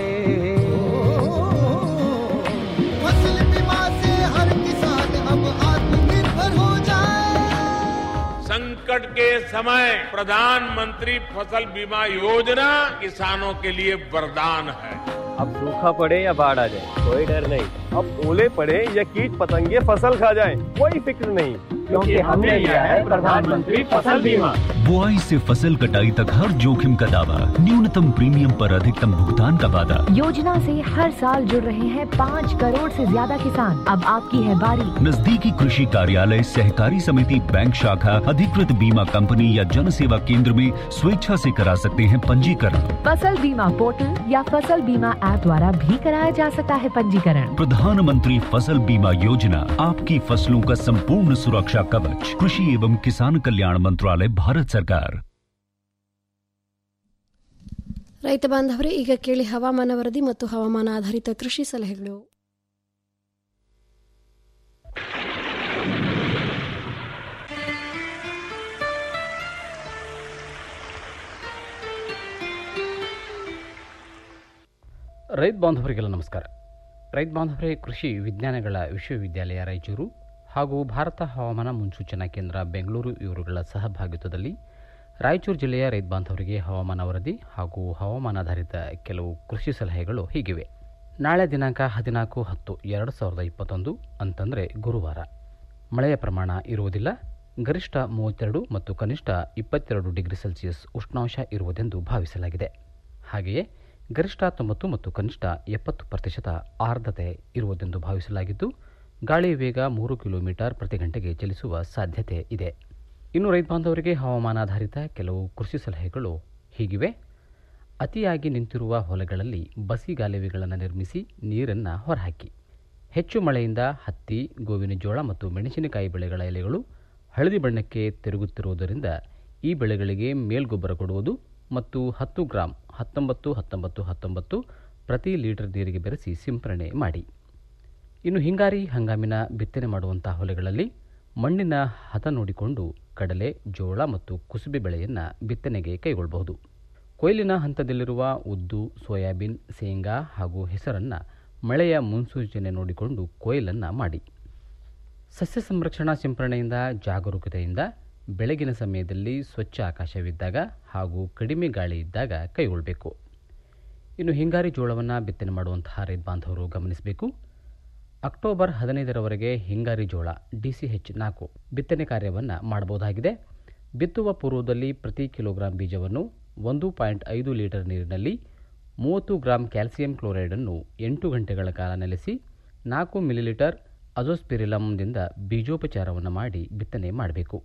फसल बीमा से हर किसान अब आत्मनिर्भर हो जाए संकट के समय प्रधानमंत्री फसल बीमा योजना किसानों के लिए वरदान है अब सूखा पड़े या बाढ़ आ जाए कोई डर नहीं अब ओले पड़े या कीट पतंगे फसल खा जाए कोई फिक्र नहीं क्योंकि हमने लिया है प्रधानमंत्री फसल बीमा बुआई से फसल कटाई तक हर जोखिम का दावा न्यूनतम प्रीमियम पर अधिकतम भुगतान का वादा योजना से हर साल जुड़ रहे हैं पाँच करोड़ से ज्यादा किसान अब आपकी है बारी नजदीकी कृषि कार्यालय सहकारी समिति बैंक शाखा अधिकृत बीमा कंपनी या जन सेवा केंद्र में स्वेच्छा से करा सकते हैं पंजीकरण फसल बीमा पोर्टल या फसल बीमा ऐप द्वारा भी कराया जा सकता है पंजीकरण प्रधानमंत्री फसल बीमा योजना आपकी फसलों का संपूर्ण सुरक्षा कवच कृषि एवं किसान कल्याण मंत्रालय भारत सरकार ರೈತ ಬಾಂಧವರೇ ಈಗ ಕೇಳಿ ಹವಾಮಾನ ವರದಿ ಮತ್ತು ಹವಾಮಾನ ಆಧಾರಿತ ಕೃಷಿ ಸಲಹೆಗಳು ರೈತ ಬಾಂಧವರಿಗೆಲ್ಲ ನಮಸ್ಕಾರ ರೈತ ಬಾಂಧವರೇ ಕೃಷಿ ವಿಜ್ಞಾನಗಳ ವಿಶ್ವವಿದ್ಯಾಲಯ ರಾಯಚೂರು ಹಾಗೂ ಭಾರತ ಹವಾಮಾನ ಮುನ್ಸೂಚನಾ ಕೇಂದ್ರ ಬೆಂಗಳೂರು ಇವರುಗಳ ಸಹಭಾಗಿತ್ವದಲ್ಲಿ ರಾಯಚೂರು ಜಿಲ್ಲೆಯ ರೈತ ಬಾಂಧವರಿಗೆ ಹವಾಮಾನ ವರದಿ ಹಾಗೂ ಹವಾಮಾನಾಧಾರಿತ ಕೆಲವು ಕೃಷಿ ಸಲಹೆಗಳು ಹೀಗಿವೆ ನಾಳೆ ದಿನಾಂಕ ಹದಿನಾಲ್ಕು ಹತ್ತು ಎರಡು ಸಾವಿರದ ಇಪ್ಪತ್ತೊಂದು ಅಂತಂದರೆ ಗುರುವಾರ ಮಳೆಯ ಪ್ರಮಾಣ ಇರುವುದಿಲ್ಲ ಗರಿಷ್ಠ ಮೂವತ್ತೆರಡು ಮತ್ತು ಕನಿಷ್ಠ ಇಪ್ಪತ್ತೆರಡು ಡಿಗ್ರಿ ಸೆಲ್ಸಿಯಸ್ ಉಷ್ಣಾಂಶ ಇರುವುದೆಂದು ಭಾವಿಸಲಾಗಿದೆ ಹಾಗೆಯೇ ಗರಿಷ್ಠ ತೊಂಬತ್ತು ಮತ್ತು ಕನಿಷ್ಠ ಎಪ್ಪತ್ತು ಪ್ರತಿಶತ ಆರ್ದ್ರತೆ ಇರುವುದೆಂದು ಭಾವಿಸಲಾಗಿದ್ದು ಗಾಳಿ ವೇಗ ಮೂರು ಕಿಲೋಮೀಟರ್ ಪ್ರತಿ ಗಂಟೆಗೆ ಚಲಿಸುವ ಸಾಧ್ಯತೆ ಇದೆ ಇನ್ನು ರೈತ ಬಾಂಧವರಿಗೆ ಹವಾಮಾನಾಧಾರಿತ ಕೆಲವು ಕೃಷಿ ಸಲಹೆಗಳು ಹೀಗಿವೆ ಅತಿಯಾಗಿ ನಿಂತಿರುವ ಹೊಲಗಳಲ್ಲಿ ಬಸಿಗಾಲುವೆಗಳನ್ನು ನಿರ್ಮಿಸಿ ನೀರನ್ನು ಹೊರಹಾಕಿ ಹೆಚ್ಚು ಮಳೆಯಿಂದ ಹತ್ತಿ ಗೋವಿನ ಜೋಳ ಮತ್ತು ಮೆಣಸಿನಕಾಯಿ ಬೆಳೆಗಳ ಎಲೆಗಳು ಹಳದಿ ಬಣ್ಣಕ್ಕೆ ತಿರುಗುತ್ತಿರುವುದರಿಂದ ಈ ಬೆಳೆಗಳಿಗೆ ಮೇಲ್ಗೊಬ್ಬರ ಕೊಡುವುದು ಮತ್ತು ಹತ್ತು ಗ್ರಾಂ ಹತ್ತೊಂಬತ್ತು ಹತ್ತೊಂಬತ್ತು ಹತ್ತೊಂಬತ್ತು ಪ್ರತಿ ಲೀಟರ್ ನೀರಿಗೆ ಬೆರೆಸಿ ಸಿಂಪರಣೆ ಮಾಡಿ ಇನ್ನು ಹಿಂಗಾರಿ ಹಂಗಾಮಿನ ಬಿತ್ತನೆ ಮಾಡುವಂತಹ ಹೊಲೆಗಳಲ್ಲಿ ಮಣ್ಣಿನ ಹದ ನೋಡಿಕೊಂಡು ಕಡಲೆ ಜೋಳ ಮತ್ತು ಕುಸುಬೆ ಬೆಳೆಯನ್ನು ಬಿತ್ತನೆಗೆ ಕೈಗೊಳ್ಳಬಹುದು ಕೊಯ್ಲಿನ ಹಂತದಲ್ಲಿರುವ ಉದ್ದು ಸೋಯಾಬೀನ್ ಶೇಂಗಾ ಹಾಗೂ ಹೆಸರನ್ನು ಮಳೆಯ ಮುನ್ಸೂಚನೆ ನೋಡಿಕೊಂಡು ಕೊಯ್ಲನ್ನು ಮಾಡಿ ಸಸ್ಯ ಸಂರಕ್ಷಣಾ ಸಿಂಪರಣೆಯಿಂದ ಜಾಗರೂಕತೆಯಿಂದ ಬೆಳಗಿನ ಸಮಯದಲ್ಲಿ ಸ್ವಚ್ಛ ಆಕಾಶವಿದ್ದಾಗ ಹಾಗೂ ಕಡಿಮೆ ಗಾಳಿ ಇದ್ದಾಗ ಕೈಗೊಳ್ಳಬೇಕು ಇನ್ನು ಹಿಂಗಾರಿ ಜೋಳವನ್ನು ಬಿತ್ತನೆ ಮಾಡುವಂತಹ ರೈತ ಬಾಂಧವರು ಗಮನಿಸಬೇಕು ಅಕ್ಟೋಬರ್ ಹದಿನೈದರವರೆಗೆ ಹಿಂಗಾರಿ ಜೋಳ ಡಿ ಸಿ ಹೆಚ್ ನಾಲ್ಕು ಬಿತ್ತನೆ ಕಾರ್ಯವನ್ನು ಮಾಡಬಹುದಾಗಿದೆ ಬಿತ್ತುವ ಪೂರ್ವದಲ್ಲಿ ಪ್ರತಿ ಕಿಲೋಗ್ರಾಂ ಬೀಜವನ್ನು ಒಂದು ಪಾಯಿಂಟ್ ಐದು ಲೀಟರ್ ನೀರಿನಲ್ಲಿ ಮೂವತ್ತು ಗ್ರಾಂ ಕ್ಯಾಲ್ಸಿಯಂ ಕ್ಲೋರೈಡನ್ನು ಎಂಟು ಗಂಟೆಗಳ ಕಾಲ ನೆಲೆಸಿ ನಾಲ್ಕು ಮಿಲಿಲೀಟರ್ ಅಜೋಸ್ಪಿರಿಲಮ್ದಿಂದ ಬೀಜೋಪಚಾರವನ್ನು ಮಾಡಿ ಬಿತ್ತನೆ ಮಾಡಬೇಕು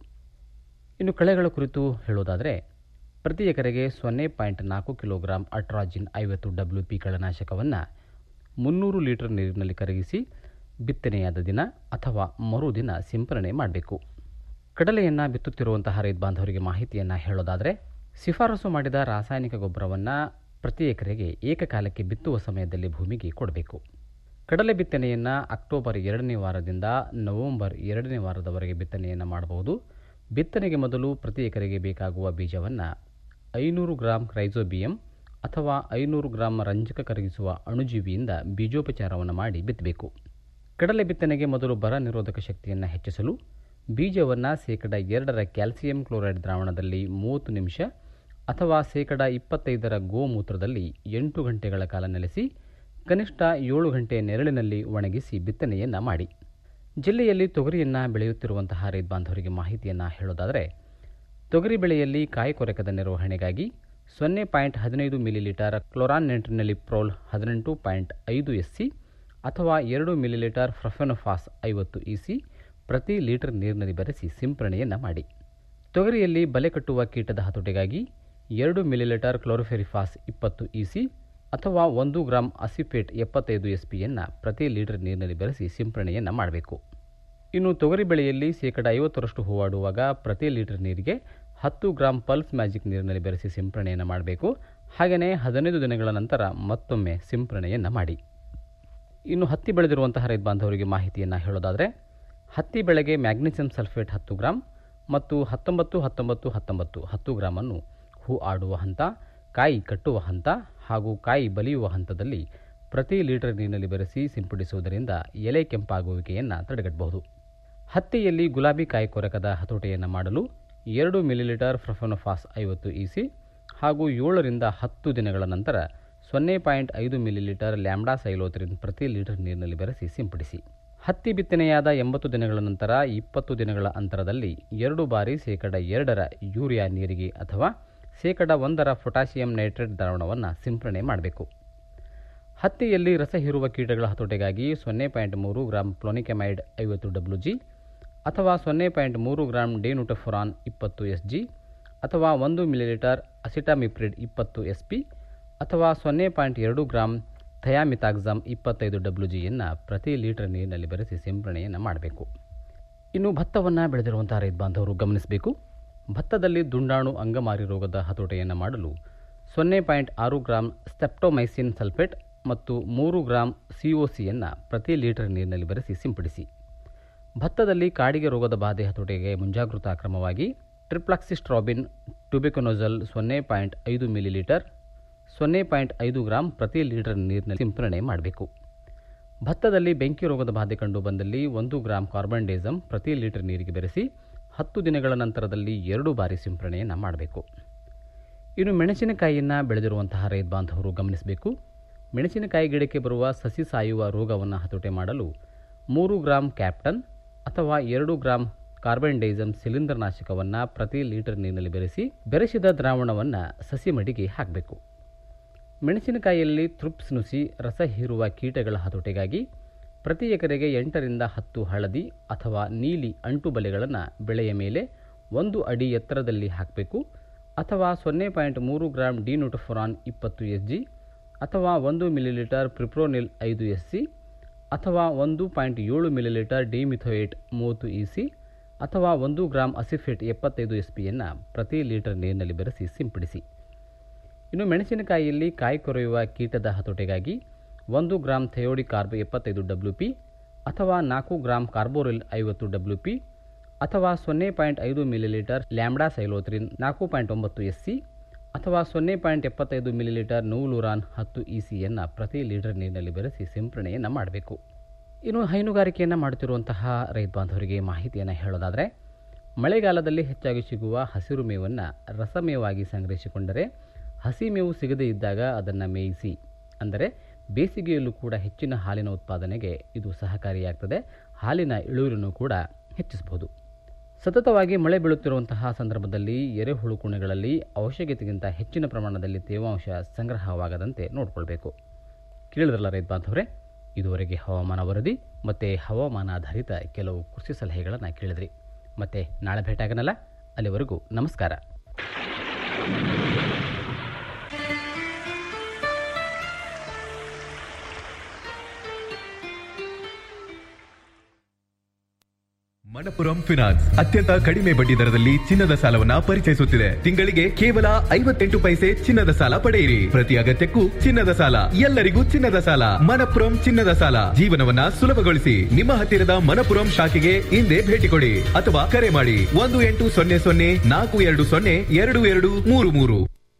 ಇನ್ನು ಕಳೆಗಳ ಕುರಿತು ಹೇಳೋದಾದರೆ ಪ್ರತಿ ಎಕರೆಗೆ ಸೊನ್ನೆ ಪಾಯಿಂಟ್ ನಾಲ್ಕು ಕಿಲೋಗ್ರಾಂ ಅಟ್ರಾಜಿನ್ ಐವತ್ತು ಡಬ್ಲ್ಯೂ ಪಿ ಕಳೆನಾಶಕವನ್ನು ಮುನ್ನೂರು ಲೀಟರ್ ನೀರಿನಲ್ಲಿ ಕರಗಿಸಿ ಬಿತ್ತನೆಯಾದ ದಿನ ಅಥವಾ ಮರುದಿನ ಸಿಂಪರಣೆ ಮಾಡಬೇಕು ಕಡಲೆಯನ್ನು ಬಿತ್ತುತ್ತಿರುವಂತಹ ರೈತ ಬಾಂಧವರಿಗೆ ಮಾಹಿತಿಯನ್ನು ಹೇಳೋದಾದರೆ ಶಿಫಾರಸು ಮಾಡಿದ ರಾಸಾಯನಿಕ ಗೊಬ್ಬರವನ್ನು ಪ್ರತಿ ಎಕರೆಗೆ ಏಕಕಾಲಕ್ಕೆ ಬಿತ್ತುವ ಸಮಯದಲ್ಲಿ ಭೂಮಿಗೆ ಕೊಡಬೇಕು ಕಡಲೆ ಬಿತ್ತನೆಯನ್ನು ಅಕ್ಟೋಬರ್ ಎರಡನೇ ವಾರದಿಂದ ನವೆಂಬರ್ ಎರಡನೇ ವಾರದವರೆಗೆ ಬಿತ್ತನೆಯನ್ನು ಮಾಡಬಹುದು ಬಿತ್ತನೆಗೆ ಮೊದಲು ಪ್ರತಿ ಎಕರೆಗೆ ಬೇಕಾಗುವ ಬೀಜವನ್ನು ಐನೂರು ಗ್ರಾಂ ಕ್ರೈಸೋಬಿಯಂ ಅಥವಾ ಐನೂರು ಗ್ರಾಂ ರಂಜಕ ಕರಗಿಸುವ ಅಣುಜೀವಿಯಿಂದ ಬೀಜೋಪಚಾರವನ್ನು ಮಾಡಿ ಬಿತ್ತಬೇಕು ಕಡಲೆ ಬಿತ್ತನೆಗೆ ಮೊದಲು ಬರ ನಿರೋಧಕ ಶಕ್ತಿಯನ್ನು ಹೆಚ್ಚಿಸಲು ಬೀಜವನ್ನು ಶೇಕಡ ಎರಡರ ಕ್ಯಾಲ್ಸಿಯಂ ಕ್ಲೋರೈಡ್ ದ್ರಾವಣದಲ್ಲಿ ಮೂವತ್ತು ನಿಮಿಷ ಅಥವಾ ಶೇಕಡ ಇಪ್ಪತ್ತೈದರ ಗೋಮೂತ್ರದಲ್ಲಿ ಎಂಟು ಗಂಟೆಗಳ ಕಾಲ ನೆಲೆಸಿ ಕನಿಷ್ಠ ಏಳು ಗಂಟೆ ನೆರಳಿನಲ್ಲಿ ಒಣಗಿಸಿ ಬಿತ್ತನೆಯನ್ನು ಮಾಡಿ ಜಿಲ್ಲೆಯಲ್ಲಿ ತೊಗರಿಯನ್ನು ಬೆಳೆಯುತ್ತಿರುವಂತಹ ರೈತ ಬಾಂಧವರಿಗೆ ಮಾಹಿತಿಯನ್ನು ಹೇಳೋದಾದರೆ ತೊಗರಿ ಬೆಳೆಯಲ್ಲಿ ಕಾಯಿ ಕೊರಕದ ನಿರ್ವಹಣೆಗಾಗಿ ಸೊನ್ನೆ ಪಾಯಿಂಟ್ ಹದಿನೈದು ಮಿಲಿಲೀಟರ್ ಕ್ಲೋರಾನ್ ನೆಂಟ್ರಿನಲ್ಲಿ ಪ್ರೋಲ್ ಹದಿನೆಂಟು ಪಾಯಿಂಟ್ ಐದು ಎಸ್ ಸಿ ಅಥವಾ ಎರಡು ಮಿಲಿಲೀಟರ್ ಫ್ರಫೆನೋಫಾಸ್ ಐವತ್ತು ಇ ಸಿ ಪ್ರತಿ ಲೀಟರ್ ನೀರಿನಲ್ಲಿ ಬೆರೆಸಿ ಸಿಂಪರಣೆಯನ್ನು ಮಾಡಿ ತೊಗರಿಯಲ್ಲಿ ಬಲೆ ಕಟ್ಟುವ ಕೀಟದ ಹತೋಟಿಗಾಗಿ ಎರಡು ಮಿಲಿಲೀಟರ್ ಕ್ಲೋರೋಫೆರಿಫಾಸ್ ಇಪ್ಪತ್ತು ಇ ಸಿ ಅಥವಾ ಒಂದು ಗ್ರಾಂ ಅಸಿಪೇಟ್ ಎಪ್ಪತ್ತೈದು ಎಸ್ ಪಿಯನ್ನು ಪ್ರತಿ ಲೀಟರ್ ನೀರಿನಲ್ಲಿ ಬೆರೆಸಿ ಸಿಂಪರಣೆಯನ್ನು ಮಾಡಬೇಕು ಇನ್ನು ತೊಗರಿ ಬೆಳೆಯಲ್ಲಿ ಶೇಕಡ ಐವತ್ತರಷ್ಟು ಹೂವಾಡುವಾಗ ಪ್ರತಿ ಲೀಟರ್ ನೀರಿಗೆ ಹತ್ತು ಗ್ರಾಂ ಪಲ್ಸ್ ಮ್ಯಾಜಿಕ್ ನೀರಿನಲ್ಲಿ ಬೆರೆಸಿ ಸಿಂಪರಣೆಯನ್ನು ಮಾಡಬೇಕು ಹಾಗೆಯೇ ಹದಿನೈದು ದಿನಗಳ ನಂತರ ಮತ್ತೊಮ್ಮೆ ಸಿಂಪರಣೆಯನ್ನು ಮಾಡಿ ಇನ್ನು ಹತ್ತಿ ಬೆಳೆದಿರುವಂತಹ ರೈತ ಬಾಂಧವರಿಗೆ ಮಾಹಿತಿಯನ್ನು ಹೇಳೋದಾದರೆ ಹತ್ತಿ ಬೆಳೆಗೆ ಮ್ಯಾಗ್ನೀಸಿಯಂ ಸಲ್ಫೇಟ್ ಹತ್ತು ಗ್ರಾಂ ಮತ್ತು ಹತ್ತೊಂಬತ್ತು ಹತ್ತೊಂಬತ್ತು ಹತ್ತೊಂಬತ್ತು ಹತ್ತು ಗ್ರಾಮನ್ನು ಹೂ ಆಡುವ ಹಂತ ಕಾಯಿ ಕಟ್ಟುವ ಹಂತ ಹಾಗೂ ಕಾಯಿ ಬಲಿಯುವ ಹಂತದಲ್ಲಿ ಪ್ರತಿ ಲೀಟರ್ ನೀರಿನಲ್ಲಿ ಬೆರೆಸಿ ಸಿಂಪಡಿಸುವುದರಿಂದ ಎಲೆ ಕೆಂಪಾಗುವಿಕೆಯನ್ನು ತಡೆಗಟ್ಟಬಹುದು ಹತ್ತಿಯಲ್ಲಿ ಗುಲಾಬಿ ಕಾಯಿ ಕೊರಕದ ಹತೋಟಿಯನ್ನು ಮಾಡಲು ಎರಡು ಮಿಲಿಲೀಟರ್ ಫ್ರಫೋನೋಫಾಸ್ ಐವತ್ತು ಇ ಸಿ ಹಾಗೂ ಏಳರಿಂದ ಹತ್ತು ದಿನಗಳ ನಂತರ ಸೊನ್ನೆ ಪಾಯಿಂಟ್ ಐದು ಮಿಲಿಲೀಟರ್ ಲ್ಯಾಂಬ್ಡಾ ಸೈಲೋತ್ರಿನ್ ಪ್ರತಿ ಲೀಟರ್ ನೀರಿನಲ್ಲಿ ಬೆರೆಸಿ ಸಿಂಪಡಿಸಿ ಹತ್ತಿ ಬಿತ್ತನೆಯಾದ ಎಂಬತ್ತು ದಿನಗಳ ನಂತರ ಇಪ್ಪತ್ತು ದಿನಗಳ ಅಂತರದಲ್ಲಿ ಎರಡು ಬಾರಿ ಶೇಕಡ ಎರಡರ ಯೂರಿಯಾ ನೀರಿಗೆ ಅಥವಾ ಶೇಕಡ ಒಂದರ ಪೊಟ್ಯಾಷಿಯಂ ನೈಟ್ರೇಟ್ ದ್ರಾವಣವನ್ನು ಸಿಂಪರಣೆ ಮಾಡಬೇಕು ಹತ್ತಿಯಲ್ಲಿ ರಸ ಹೀರುವ ಕೀಟಗಳ ಹತೋಟಿಗಾಗಿ ಸೊನ್ನೆ ಪಾಯಿಂಟ್ ಮೂರು ಗ್ರಾಂ ಪ್ಲೋನಿಕೆಮೈಡ್ ಐವತ್ತು ಡಬ್ಲ್ಯೂ ಜಿ ಅಥವಾ ಸೊನ್ನೆ ಪಾಯಿಂಟ್ ಮೂರು ಗ್ರಾಂ ಡೆನುಟಫುರಾನ್ ಇಪ್ಪತ್ತು ಎಸ್ ಜಿ ಅಥವಾ ಒಂದು ಮಿಲಿಲೀಟರ್ ಅಸಿಟಾಮಿಪ್ರಿಡ್ ಇಪ್ಪತ್ತು ಎಸ್ ಪಿ ಅಥವಾ ಸೊನ್ನೆ ಪಾಯಿಂಟ್ ಎರಡು ಗ್ರಾಂ ಥಯಾಮಿತಾಕ್ಸಮ್ ಇಪ್ಪತ್ತೈದು ಡಬ್ಲ್ಯೂ ಜಿಯನ್ನು ಪ್ರತಿ ಲೀಟರ್ ನೀರಿನಲ್ಲಿ ಬೆರೆಸಿ ಸಿಂಪರಣೆಯನ್ನು ಮಾಡಬೇಕು ಇನ್ನು ಭತ್ತವನ್ನು ಬೆಳೆದಿರುವಂಥ ರೈತ ಬಾಂಧವರು ಗಮನಿಸಬೇಕು ಭತ್ತದಲ್ಲಿ ದುಂಡಾಣು ಅಂಗಮಾರಿ ರೋಗದ ಹತೋಟಿಯನ್ನು ಮಾಡಲು ಸೊನ್ನೆ ಪಾಯಿಂಟ್ ಆರು ಗ್ರಾಂ ಸ್ಟೆಪ್ಟೊಮೈಸಿನ್ ಸಲ್ಫೇಟ್ ಮತ್ತು ಮೂರು ಗ್ರಾಂ ಸಿಒಸಿಯನ್ನು ಪ್ರತಿ ಲೀಟರ್ ನೀರಿನಲ್ಲಿ ಬೆರೆಸಿ ಸಿಂಪಡಿಸಿ ಭತ್ತದಲ್ಲಿ ಕಾಡಿಗೆ ರೋಗದ ಬಾಧೆ ಹತೋಟಿಗೆ ಮುಂಜಾಗೃತಾ ಕ್ರಮವಾಗಿ ಟ್ರಿಪ್ಲಾಕ್ಸಿಸ್ಟ್ರಾಬಿನ್ ಟ್ಯೂಬಿಕೊನೋಜಲ್ ಸೊನ್ನೆ ಪಾಯಿಂಟ್ ಐದು ಮಿಲಿಲೀಟರ್ ಸೊನ್ನೆ ಪಾಯಿಂಟ್ ಐದು ಗ್ರಾಂ ಪ್ರತಿ ಲೀಟರ್ ನೀರಿನಲ್ಲಿ ಸಿಂಪರಣೆ ಮಾಡಬೇಕು ಭತ್ತದಲ್ಲಿ ಬೆಂಕಿ ರೋಗದ ಬಾಧೆ ಕಂಡು ಬಂದಲ್ಲಿ ಒಂದು ಗ್ರಾಂ ಕಾರ್ಬನ್ ಡೇಸಮ್ ಪ್ರತಿ ಲೀಟರ್ ನೀರಿಗೆ ಬೆರೆಸಿ ಹತ್ತು ದಿನಗಳ ನಂತರದಲ್ಲಿ ಎರಡು ಬಾರಿ ಸಿಂಪರಣೆಯನ್ನು ಮಾಡಬೇಕು ಇನ್ನು ಮೆಣಸಿನಕಾಯಿಯನ್ನು ಬೆಳೆದಿರುವಂತಹ ರೈತ ಬಾಂಧವರು ಗಮನಿಸಬೇಕು ಮೆಣಸಿನಕಾಯಿ ಗಿಡಕ್ಕೆ ಬರುವ ಸಸಿ ಸಾಯುವ ರೋಗವನ್ನು ಹತೋಟಿ ಮಾಡಲು ಮೂರು ಗ್ರಾಂ ಕ್ಯಾಪ್ಟನ್ ಅಥವಾ ಎರಡು ಗ್ರಾಂ ಕಾರ್ಬನ್ ಡೈಸಮ್ ಸಿಲಿಂಡರ್ ನಾಶಕವನ್ನು ಪ್ರತಿ ಲೀಟರ್ ನೀರಿನಲ್ಲಿ ಬೆರೆಸಿ ಬೆರೆಸಿದ ದ್ರಾವಣವನ್ನು ಸಸಿ ಮಡಿಗೆ ಹಾಕಬೇಕು ಮೆಣಸಿನಕಾಯಿಯಲ್ಲಿ ಥ್ರುಪ್ಸ್ ನುಸಿ ರಸ ಹೀರುವ ಕೀಟಗಳ ಹತೋಟಿಗಾಗಿ ಪ್ರತಿ ಎಕರೆಗೆ ಎಂಟರಿಂದ ಹತ್ತು ಹಳದಿ ಅಥವಾ ನೀಲಿ ಅಂಟು ಬಲೆಗಳನ್ನು ಬೆಳೆಯ ಮೇಲೆ ಒಂದು ಅಡಿ ಎತ್ತರದಲ್ಲಿ ಹಾಕಬೇಕು ಅಥವಾ ಸೊನ್ನೆ ಪಾಯಿಂಟ್ ಮೂರು ಗ್ರಾಂ ಡಿನೋಟೊಫೊರಾನ್ ಇಪ್ಪತ್ತು ಎಸ್ ಜಿ ಅಥವಾ ಒಂದು ಮಿಲಿಲೀಟರ್ ಪ್ರಿಪ್ರೋನಿಲ್ ಐದು ಎಸ್ ಸಿ ಅಥವಾ ಒಂದು ಪಾಯಿಂಟ್ ಏಳು ಮಿಲಿಲೀಟರ್ ಡಿಮಿಥೋಯೇಟ್ ಮೂವತ್ತು ಇ ಸಿ ಅಥವಾ ಒಂದು ಗ್ರಾಂ ಅಸಿಫೇಟ್ ಎಪ್ಪತ್ತೈದು ಎಸ್ ಪಿಯನ್ನು ಪ್ರತಿ ಲೀಟರ್ ನೀರಿನಲ್ಲಿ ಬೆರೆಸಿ ಸಿಂಪಡಿಸಿ ಇನ್ನು ಮೆಣಸಿನಕಾಯಿಯಲ್ಲಿ ಕಾಯಿ ಕೊರೆಯುವ ಕೀಟದ ಹತೋಟಿಗಾಗಿ ಒಂದು ಗ್ರಾಂ ಥೆಯೋಡಿ ಕಾರ್ಬ್ ಎಪ್ಪತ್ತೈದು ಡಬ್ಲ್ಯೂ ಪಿ ಅಥವಾ ನಾಲ್ಕು ಗ್ರಾಂ ಕಾರ್ಬೋರಿಲ್ ಐವತ್ತು ಡಬ್ಲ್ಯೂ ಪಿ ಅಥವಾ ಸೊನ್ನೆ ಪಾಯಿಂಟ್ ಐದು ಮಿಲಿಲೀಟರ್ ಲ್ಯಾಂಬ್ಡಾ ಸೈಲೋತ್ರಿನ್ ನಾಲ್ಕು ಪಾಯಿಂಟ್ ಒಂಬತ್ತು ಎಸ್ ಸಿ ಅಥವಾ ಸೊನ್ನೆ ಪಾಯಿಂಟ್ ಎಪ್ಪತ್ತೈದು ಮಿಲಿಲೀಟರ್ ನೂಲುರಾನ್ ಹತ್ತು ಇ ಸಿಯನ್ನು ಪ್ರತಿ ಲೀಟರ್ ನೀರಿನಲ್ಲಿ ಬೆರೆಸಿ ಸಿಂಪರಣೆಯನ್ನು ಮಾಡಬೇಕು ಇನ್ನು ಹೈನುಗಾರಿಕೆಯನ್ನು ಮಾಡುತ್ತಿರುವಂತಹ ರೈತ ಬಾಂಧವರಿಗೆ ಮಾಹಿತಿಯನ್ನು ಹೇಳೋದಾದರೆ ಮಳೆಗಾಲದಲ್ಲಿ ಹೆಚ್ಚಾಗಿ ಸಿಗುವ ಹಸಿರು ಮೇವನ್ನು ರಸಮೇವಾಗಿ ಸಂಗ್ರಹಿಸಿಕೊಂಡರೆ ಹಸಿ ಮೇವು ಸಿಗದೇ ಇದ್ದಾಗ ಅದನ್ನು ಮೇಯಿಸಿ ಅಂದರೆ ಬೇಸಿಗೆಯಲ್ಲೂ ಕೂಡ ಹೆಚ್ಚಿನ ಹಾಲಿನ ಉತ್ಪಾದನೆಗೆ ಇದು ಸಹಕಾರಿಯಾಗ್ತದೆ ಹಾಲಿನ ಇಳುವರಿನೂ ಕೂಡ ಹೆಚ್ಚಿಸಬಹುದು ಸತತವಾಗಿ ಮಳೆ ಬೀಳುತ್ತಿರುವಂತಹ ಸಂದರ್ಭದಲ್ಲಿ ಎರೆಹುಳು ಕುಣೆಗಳಲ್ಲಿ ಅವಶ್ಯಕತೆಗಿಂತ ಹೆಚ್ಚಿನ ಪ್ರಮಾಣದಲ್ಲಿ ತೇವಾಂಶ ಸಂಗ್ರಹವಾಗದಂತೆ ನೋಡಿಕೊಳ್ಬೇಕು ಕೇಳಿದ್ರಲ್ಲ ರೈತ ಬಾಂಧವರೇ ಇದುವರೆಗೆ ಹವಾಮಾನ ವರದಿ ಮತ್ತು ಹವಾಮಾನ ಆಧಾರಿತ ಕೆಲವು ಕೃಷಿ ಸಲಹೆಗಳನ್ನು ಕೇಳಿದ್ರಿ ಮತ್ತೆ ನಾಳೆ ಭೇಟಿಯಾಗನಲ್ಲ ಅಲ್ಲಿವರೆಗೂ ನಮಸ್ಕಾರ ಮಣಪುರಂ ಫಿನಾನ್ಸ್ ಅತ್ಯಂತ ಕಡಿಮೆ ಬಡ್ಡಿ ದರದಲ್ಲಿ ಚಿನ್ನದ ಸಾಲವನ್ನ ಪರಿಚಯಿಸುತ್ತಿದೆ ತಿಂಗಳಿಗೆ ಕೇವಲ ಐವತ್ತೆಂಟು ಪೈಸೆ ಚಿನ್ನದ ಸಾಲ ಪಡೆಯಿರಿ ಪ್ರತಿ ಅಗತ್ಯಕ್ಕೂ ಚಿನ್ನದ ಸಾಲ ಎಲ್ಲರಿಗೂ ಚಿನ್ನದ ಸಾಲ ಮಣಪುರಂ ಚಿನ್ನದ ಸಾಲ ಜೀವನವನ್ನ ಸುಲಭಗೊಳಿಸಿ ನಿಮ್ಮ ಹತ್ತಿರದ ಮಣಪುರಂ ಶಾಖೆಗೆ ಹಿಂದೆ ಭೇಟಿ ಕೊಡಿ ಅಥವಾ ಕರೆ ಮಾಡಿ ಒಂದು ಎಂಟು ಸೊನ್ನೆ ಸೊನ್ನೆ ನಾಲ್ಕು ಎರಡು ಸೊನ್ನೆ ಎರಡು ಎರಡು ಮೂರು ಮೂರು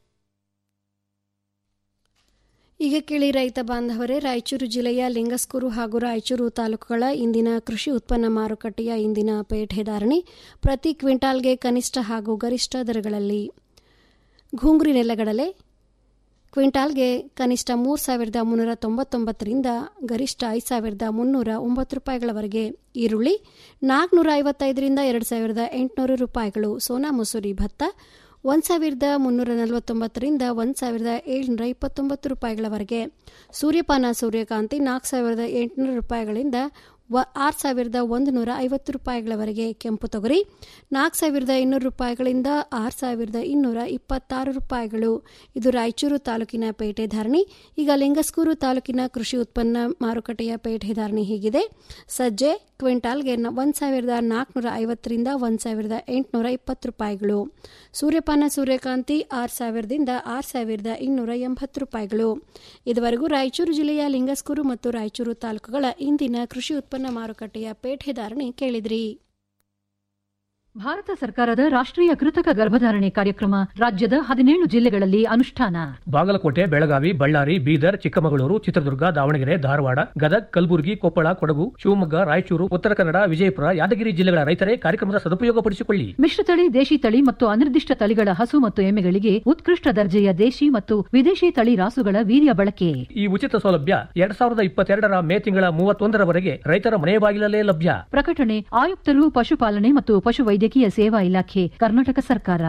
ಈಗ ಕೇಳಿ ರೈತ ಬಾಂಧವರೇ ರಾಯಚೂರು ಜಿಲ್ಲೆಯ ಲಿಂಗಸ್ಕೂರು ಹಾಗೂ ರಾಯಚೂರು ತಾಲೂಕುಗಳ ಇಂದಿನ ಕೃಷಿ ಉತ್ಪನ್ನ ಮಾರುಕಟ್ಟೆಯ ಇಂದಿನ ಪೇಟೆ ಧಾರಣೆ ಪ್ರತಿ ಕ್ವಿಂಟಾಲ್ಗೆ ಕನಿಷ್ಠ ಹಾಗೂ ಗರಿಷ್ಠ ದರಗಳಲ್ಲಿ ಘೂಂಗ್ರಿ ನೆಲಗಡಲೆ ಕ್ವಿಂಟಾಲ್ಗೆ ಕನಿಷ್ಠ ಮೂರು ಸಾವಿರದ ಮುನ್ನೂರ ತೊಂಬತ್ತೊಂಬತ್ತರಿಂದ ಗರಿಷ್ಠ ಐದು ಸಾವಿರದ ಮುನ್ನೂರ ಒಂಬತ್ತು ರೂಪಾಯಿಗಳವರೆಗೆ ಈರುಳ್ಳಿ ನಾಲ್ಕುನೂರ ಐವತ್ತೈದರಿಂದ ಎರಡು ಸಾವಿರದ ಎಂಟುನೂರು ರೂಪಾಯಿಗಳು ಸೋನಾ ಮಸೂರಿ ಭತ್ತ ಒಂದು ಸಾವಿರದ ಮುನ್ನೂರ ನಲವತ್ತೊಂಬತ್ತರಿಂದ ಒಂದು ಸಾವಿರದ ಏಳ್ನೂರ ಇಪ್ಪತ್ತೊಂಬತ್ತು ರೂಪಾಯಿಗಳವರೆಗೆ ಸೂರ್ಯಪಾನ ಸೂರ್ಯಕಾಂತಿ ನಾಲ್ಕು ಸಾವಿರದ ಎಂಟುನೂರು ರೂಪಾಯಿಗಳಿಂದ ವ ಆರು ಸಾವಿರದ ಒಂದು ನೂರ ಐವತ್ತು ರೂಪಾಯಿಗಳವರೆಗೆ ಕೆಂಪು ತೊಗರಿ ನಾಲ್ಕು ಸಾವಿರದ ಇನ್ನೂರು ರೂಪಾಯಿಗಳಿಂದ ಆರು ಸಾವಿರದ ಇನ್ನೂರ ಇಪ್ಪತ್ತಾರು ರೂಪಾಯಿಗಳು ಇದು ರಾಯಚೂರು ತಾಲೂಕಿನ ಪೇಟೆ ಧಾರಣಿ ಈಗ ಲಿಂಗಸ್ಕೂರು ತಾಲೂಕಿನ ಕೃಷಿ ಉತ್ಪನ್ನ ಮಾರುಕಟ್ಟೆಯ ಪೇಟೆ ಧಾರಣಿ ಹೀಗಿದೆ ಸಜ್ಜೆ ಕ್ವಿಂಟಾಲ್ಗೆ ಒಂದು ಸಾವಿರದ ನಾಲ್ಕುನೂರ ಐವತ್ತರಿಂದ ಒಂದು ಸಾವಿರದ ಎಂಟುನೂರ ಇಪ್ಪತ್ತು ರೂಪಾಯಿಗಳು ಸೂರ್ಯಪಾನ ಸೂರ್ಯಕಾಂತಿ ಆರು ಸಾವಿರದಿಂದ ಆರು ಸಾವಿರದ ಇನ್ನೂರ ಎಂಬತ್ತು ರೂಪಾಯಿಗಳು ಇದುವರೆಗೂ ರಾಯಚೂರು ಜಿಲ್ಲೆಯ ಲಿಂಗಸ್ಕೂರು ಮತ್ತು ರಾಯಚೂರು ತಾಲೂಕುಗಳ ಇಂದಿನ ಕೃಷಿ ಉತ್ಪನ್ನ ಮಾರುಕಟ್ಟೆಯ ಪೇಟೆ ಧಾರಣೆ ಕೇಳಿದ್ರಿ ಭಾರತ ಸರ್ಕಾರದ ರಾಷ್ಟ್ರೀಯ ಕೃತಕ ಗರ್ಭಧಾರಣೆ ಕಾರ್ಯಕ್ರಮ ರಾಜ್ಯದ ಹದಿನೇಳು ಜಿಲ್ಲೆಗಳಲ್ಲಿ ಅನುಷ್ಠಾನ ಬಾಗಲಕೋಟೆ ಬೆಳಗಾವಿ ಬಳ್ಳಾರಿ ಬೀದರ್ ಚಿಕ್ಕಮಗಳೂರು ಚಿತ್ರದುರ್ಗ ದಾವಣಗೆರೆ ಧಾರವಾಡ ಗದಗ್ ಕಲಬುರಗಿ ಕೊಪ್ಪಳ ಕೊಡಗು ಶಿವಮೊಗ್ಗ ರಾಯಚೂರು ಉತ್ತರ ಕನ್ನಡ ವಿಜಯಪುರ ಯಾದಗಿರಿ ಜಿಲ್ಲೆಗಳ ರೈತರೇ ಕಾರ್ಯಕ್ರಮದ ಸದುಪಯೋಗಪಡಿಸಿಕೊಳ್ಳಿ ಮಿಶ್ರತಳಿ ದೇಶಿ ತಳಿ ಮತ್ತು ಅನಿರ್ದಿಷ್ಟ ತಳಿಗಳ ಹಸು ಮತ್ತು ಎಮ್ಮೆಗಳಿಗೆ ಉತ್ಕೃಷ್ಟ ದರ್ಜೆಯ ದೇಶಿ ಮತ್ತು ವಿದೇಶಿ ತಳಿ ರಾಸುಗಳ ವೀರ್ಯ ಬಳಕೆ ಈ ಉಚಿತ ಸೌಲಭ್ಯ ಎರಡ್ ಸಾವಿರದ ಇಪ್ಪತ್ತೆರಡರ ಮೇ ತಿಂಗಳ ಮೂವತ್ತೊಂದರವರೆಗೆ ರೈತರ ಮನೆ ಬಾಗಿಲಲ್ಲೇ ಲಭ್ಯ ಪ್ರಕಟಣೆ ಆಯುಕ್ತರು ಪಶುಪಾಲನೆ ಮತ್ತು ಪಶುವೈದ್ಯಕೀಯ ಸೇವಾ ಇಲಾಖೆ ಕರ್ನಾಟಕ ಸರ್ಕಾರ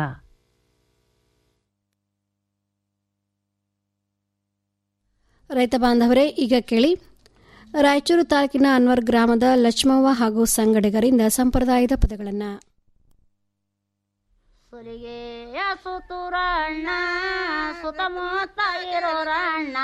ರೈತ ಬಾಂಧವರೇ ಈಗ ಕೇಳಿ ರಾಯಚೂರು ತಾಲೂಕಿನ ಅನ್ವರ್ ಗ್ರಾಮದ ಲಕ್ಷ್ಮವ್ವ ಹಾಗೂ ಸಂಗಡಿಗರಿಂದ ಸಂಪ್ರದಾಯದ ಪದಗಳನ್ನು ಸುಲಿಗೆಯ ಸುತುರಣ್ಣ ಸುತ್ತಮುತ್ತ ಇರೋರಣ್ಣ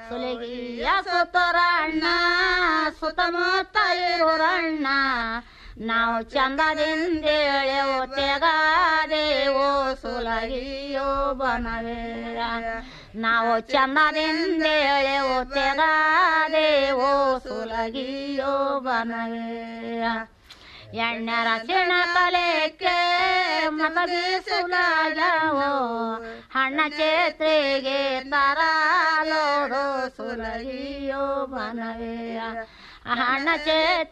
ಸುಲಿಗೆಯ ಸುತುರಣ್ಣ ಸುತ್ತಮುತ್ತ ಇರೋರಣ್ಣ ನಾವು ಚಂದದಿಂದೇಳೆವು ತೆಗಾದೇವೋ ಸುಲಗಿಯೋ ಬನವೇರ ನಾವು ಚಂದದಿಂದೇಳೆವು ತೆಗಾದೇವೋ ಸುಲಗಿಯೋ ಬನವೇರ ಎಣ್ಣರ ಚಿಣ ಕಲೆಕ್ಕೆ ಮತ ಬೀಸುಲಾಗವೋ ಹಣ್ಣ ಚೇತ್ರಿಗೆ ತರಾಲೋಡು ಸುಲಗಿಯೋ ಬನವೇರ ಹಣ್ಣ ಚೇತ್ರ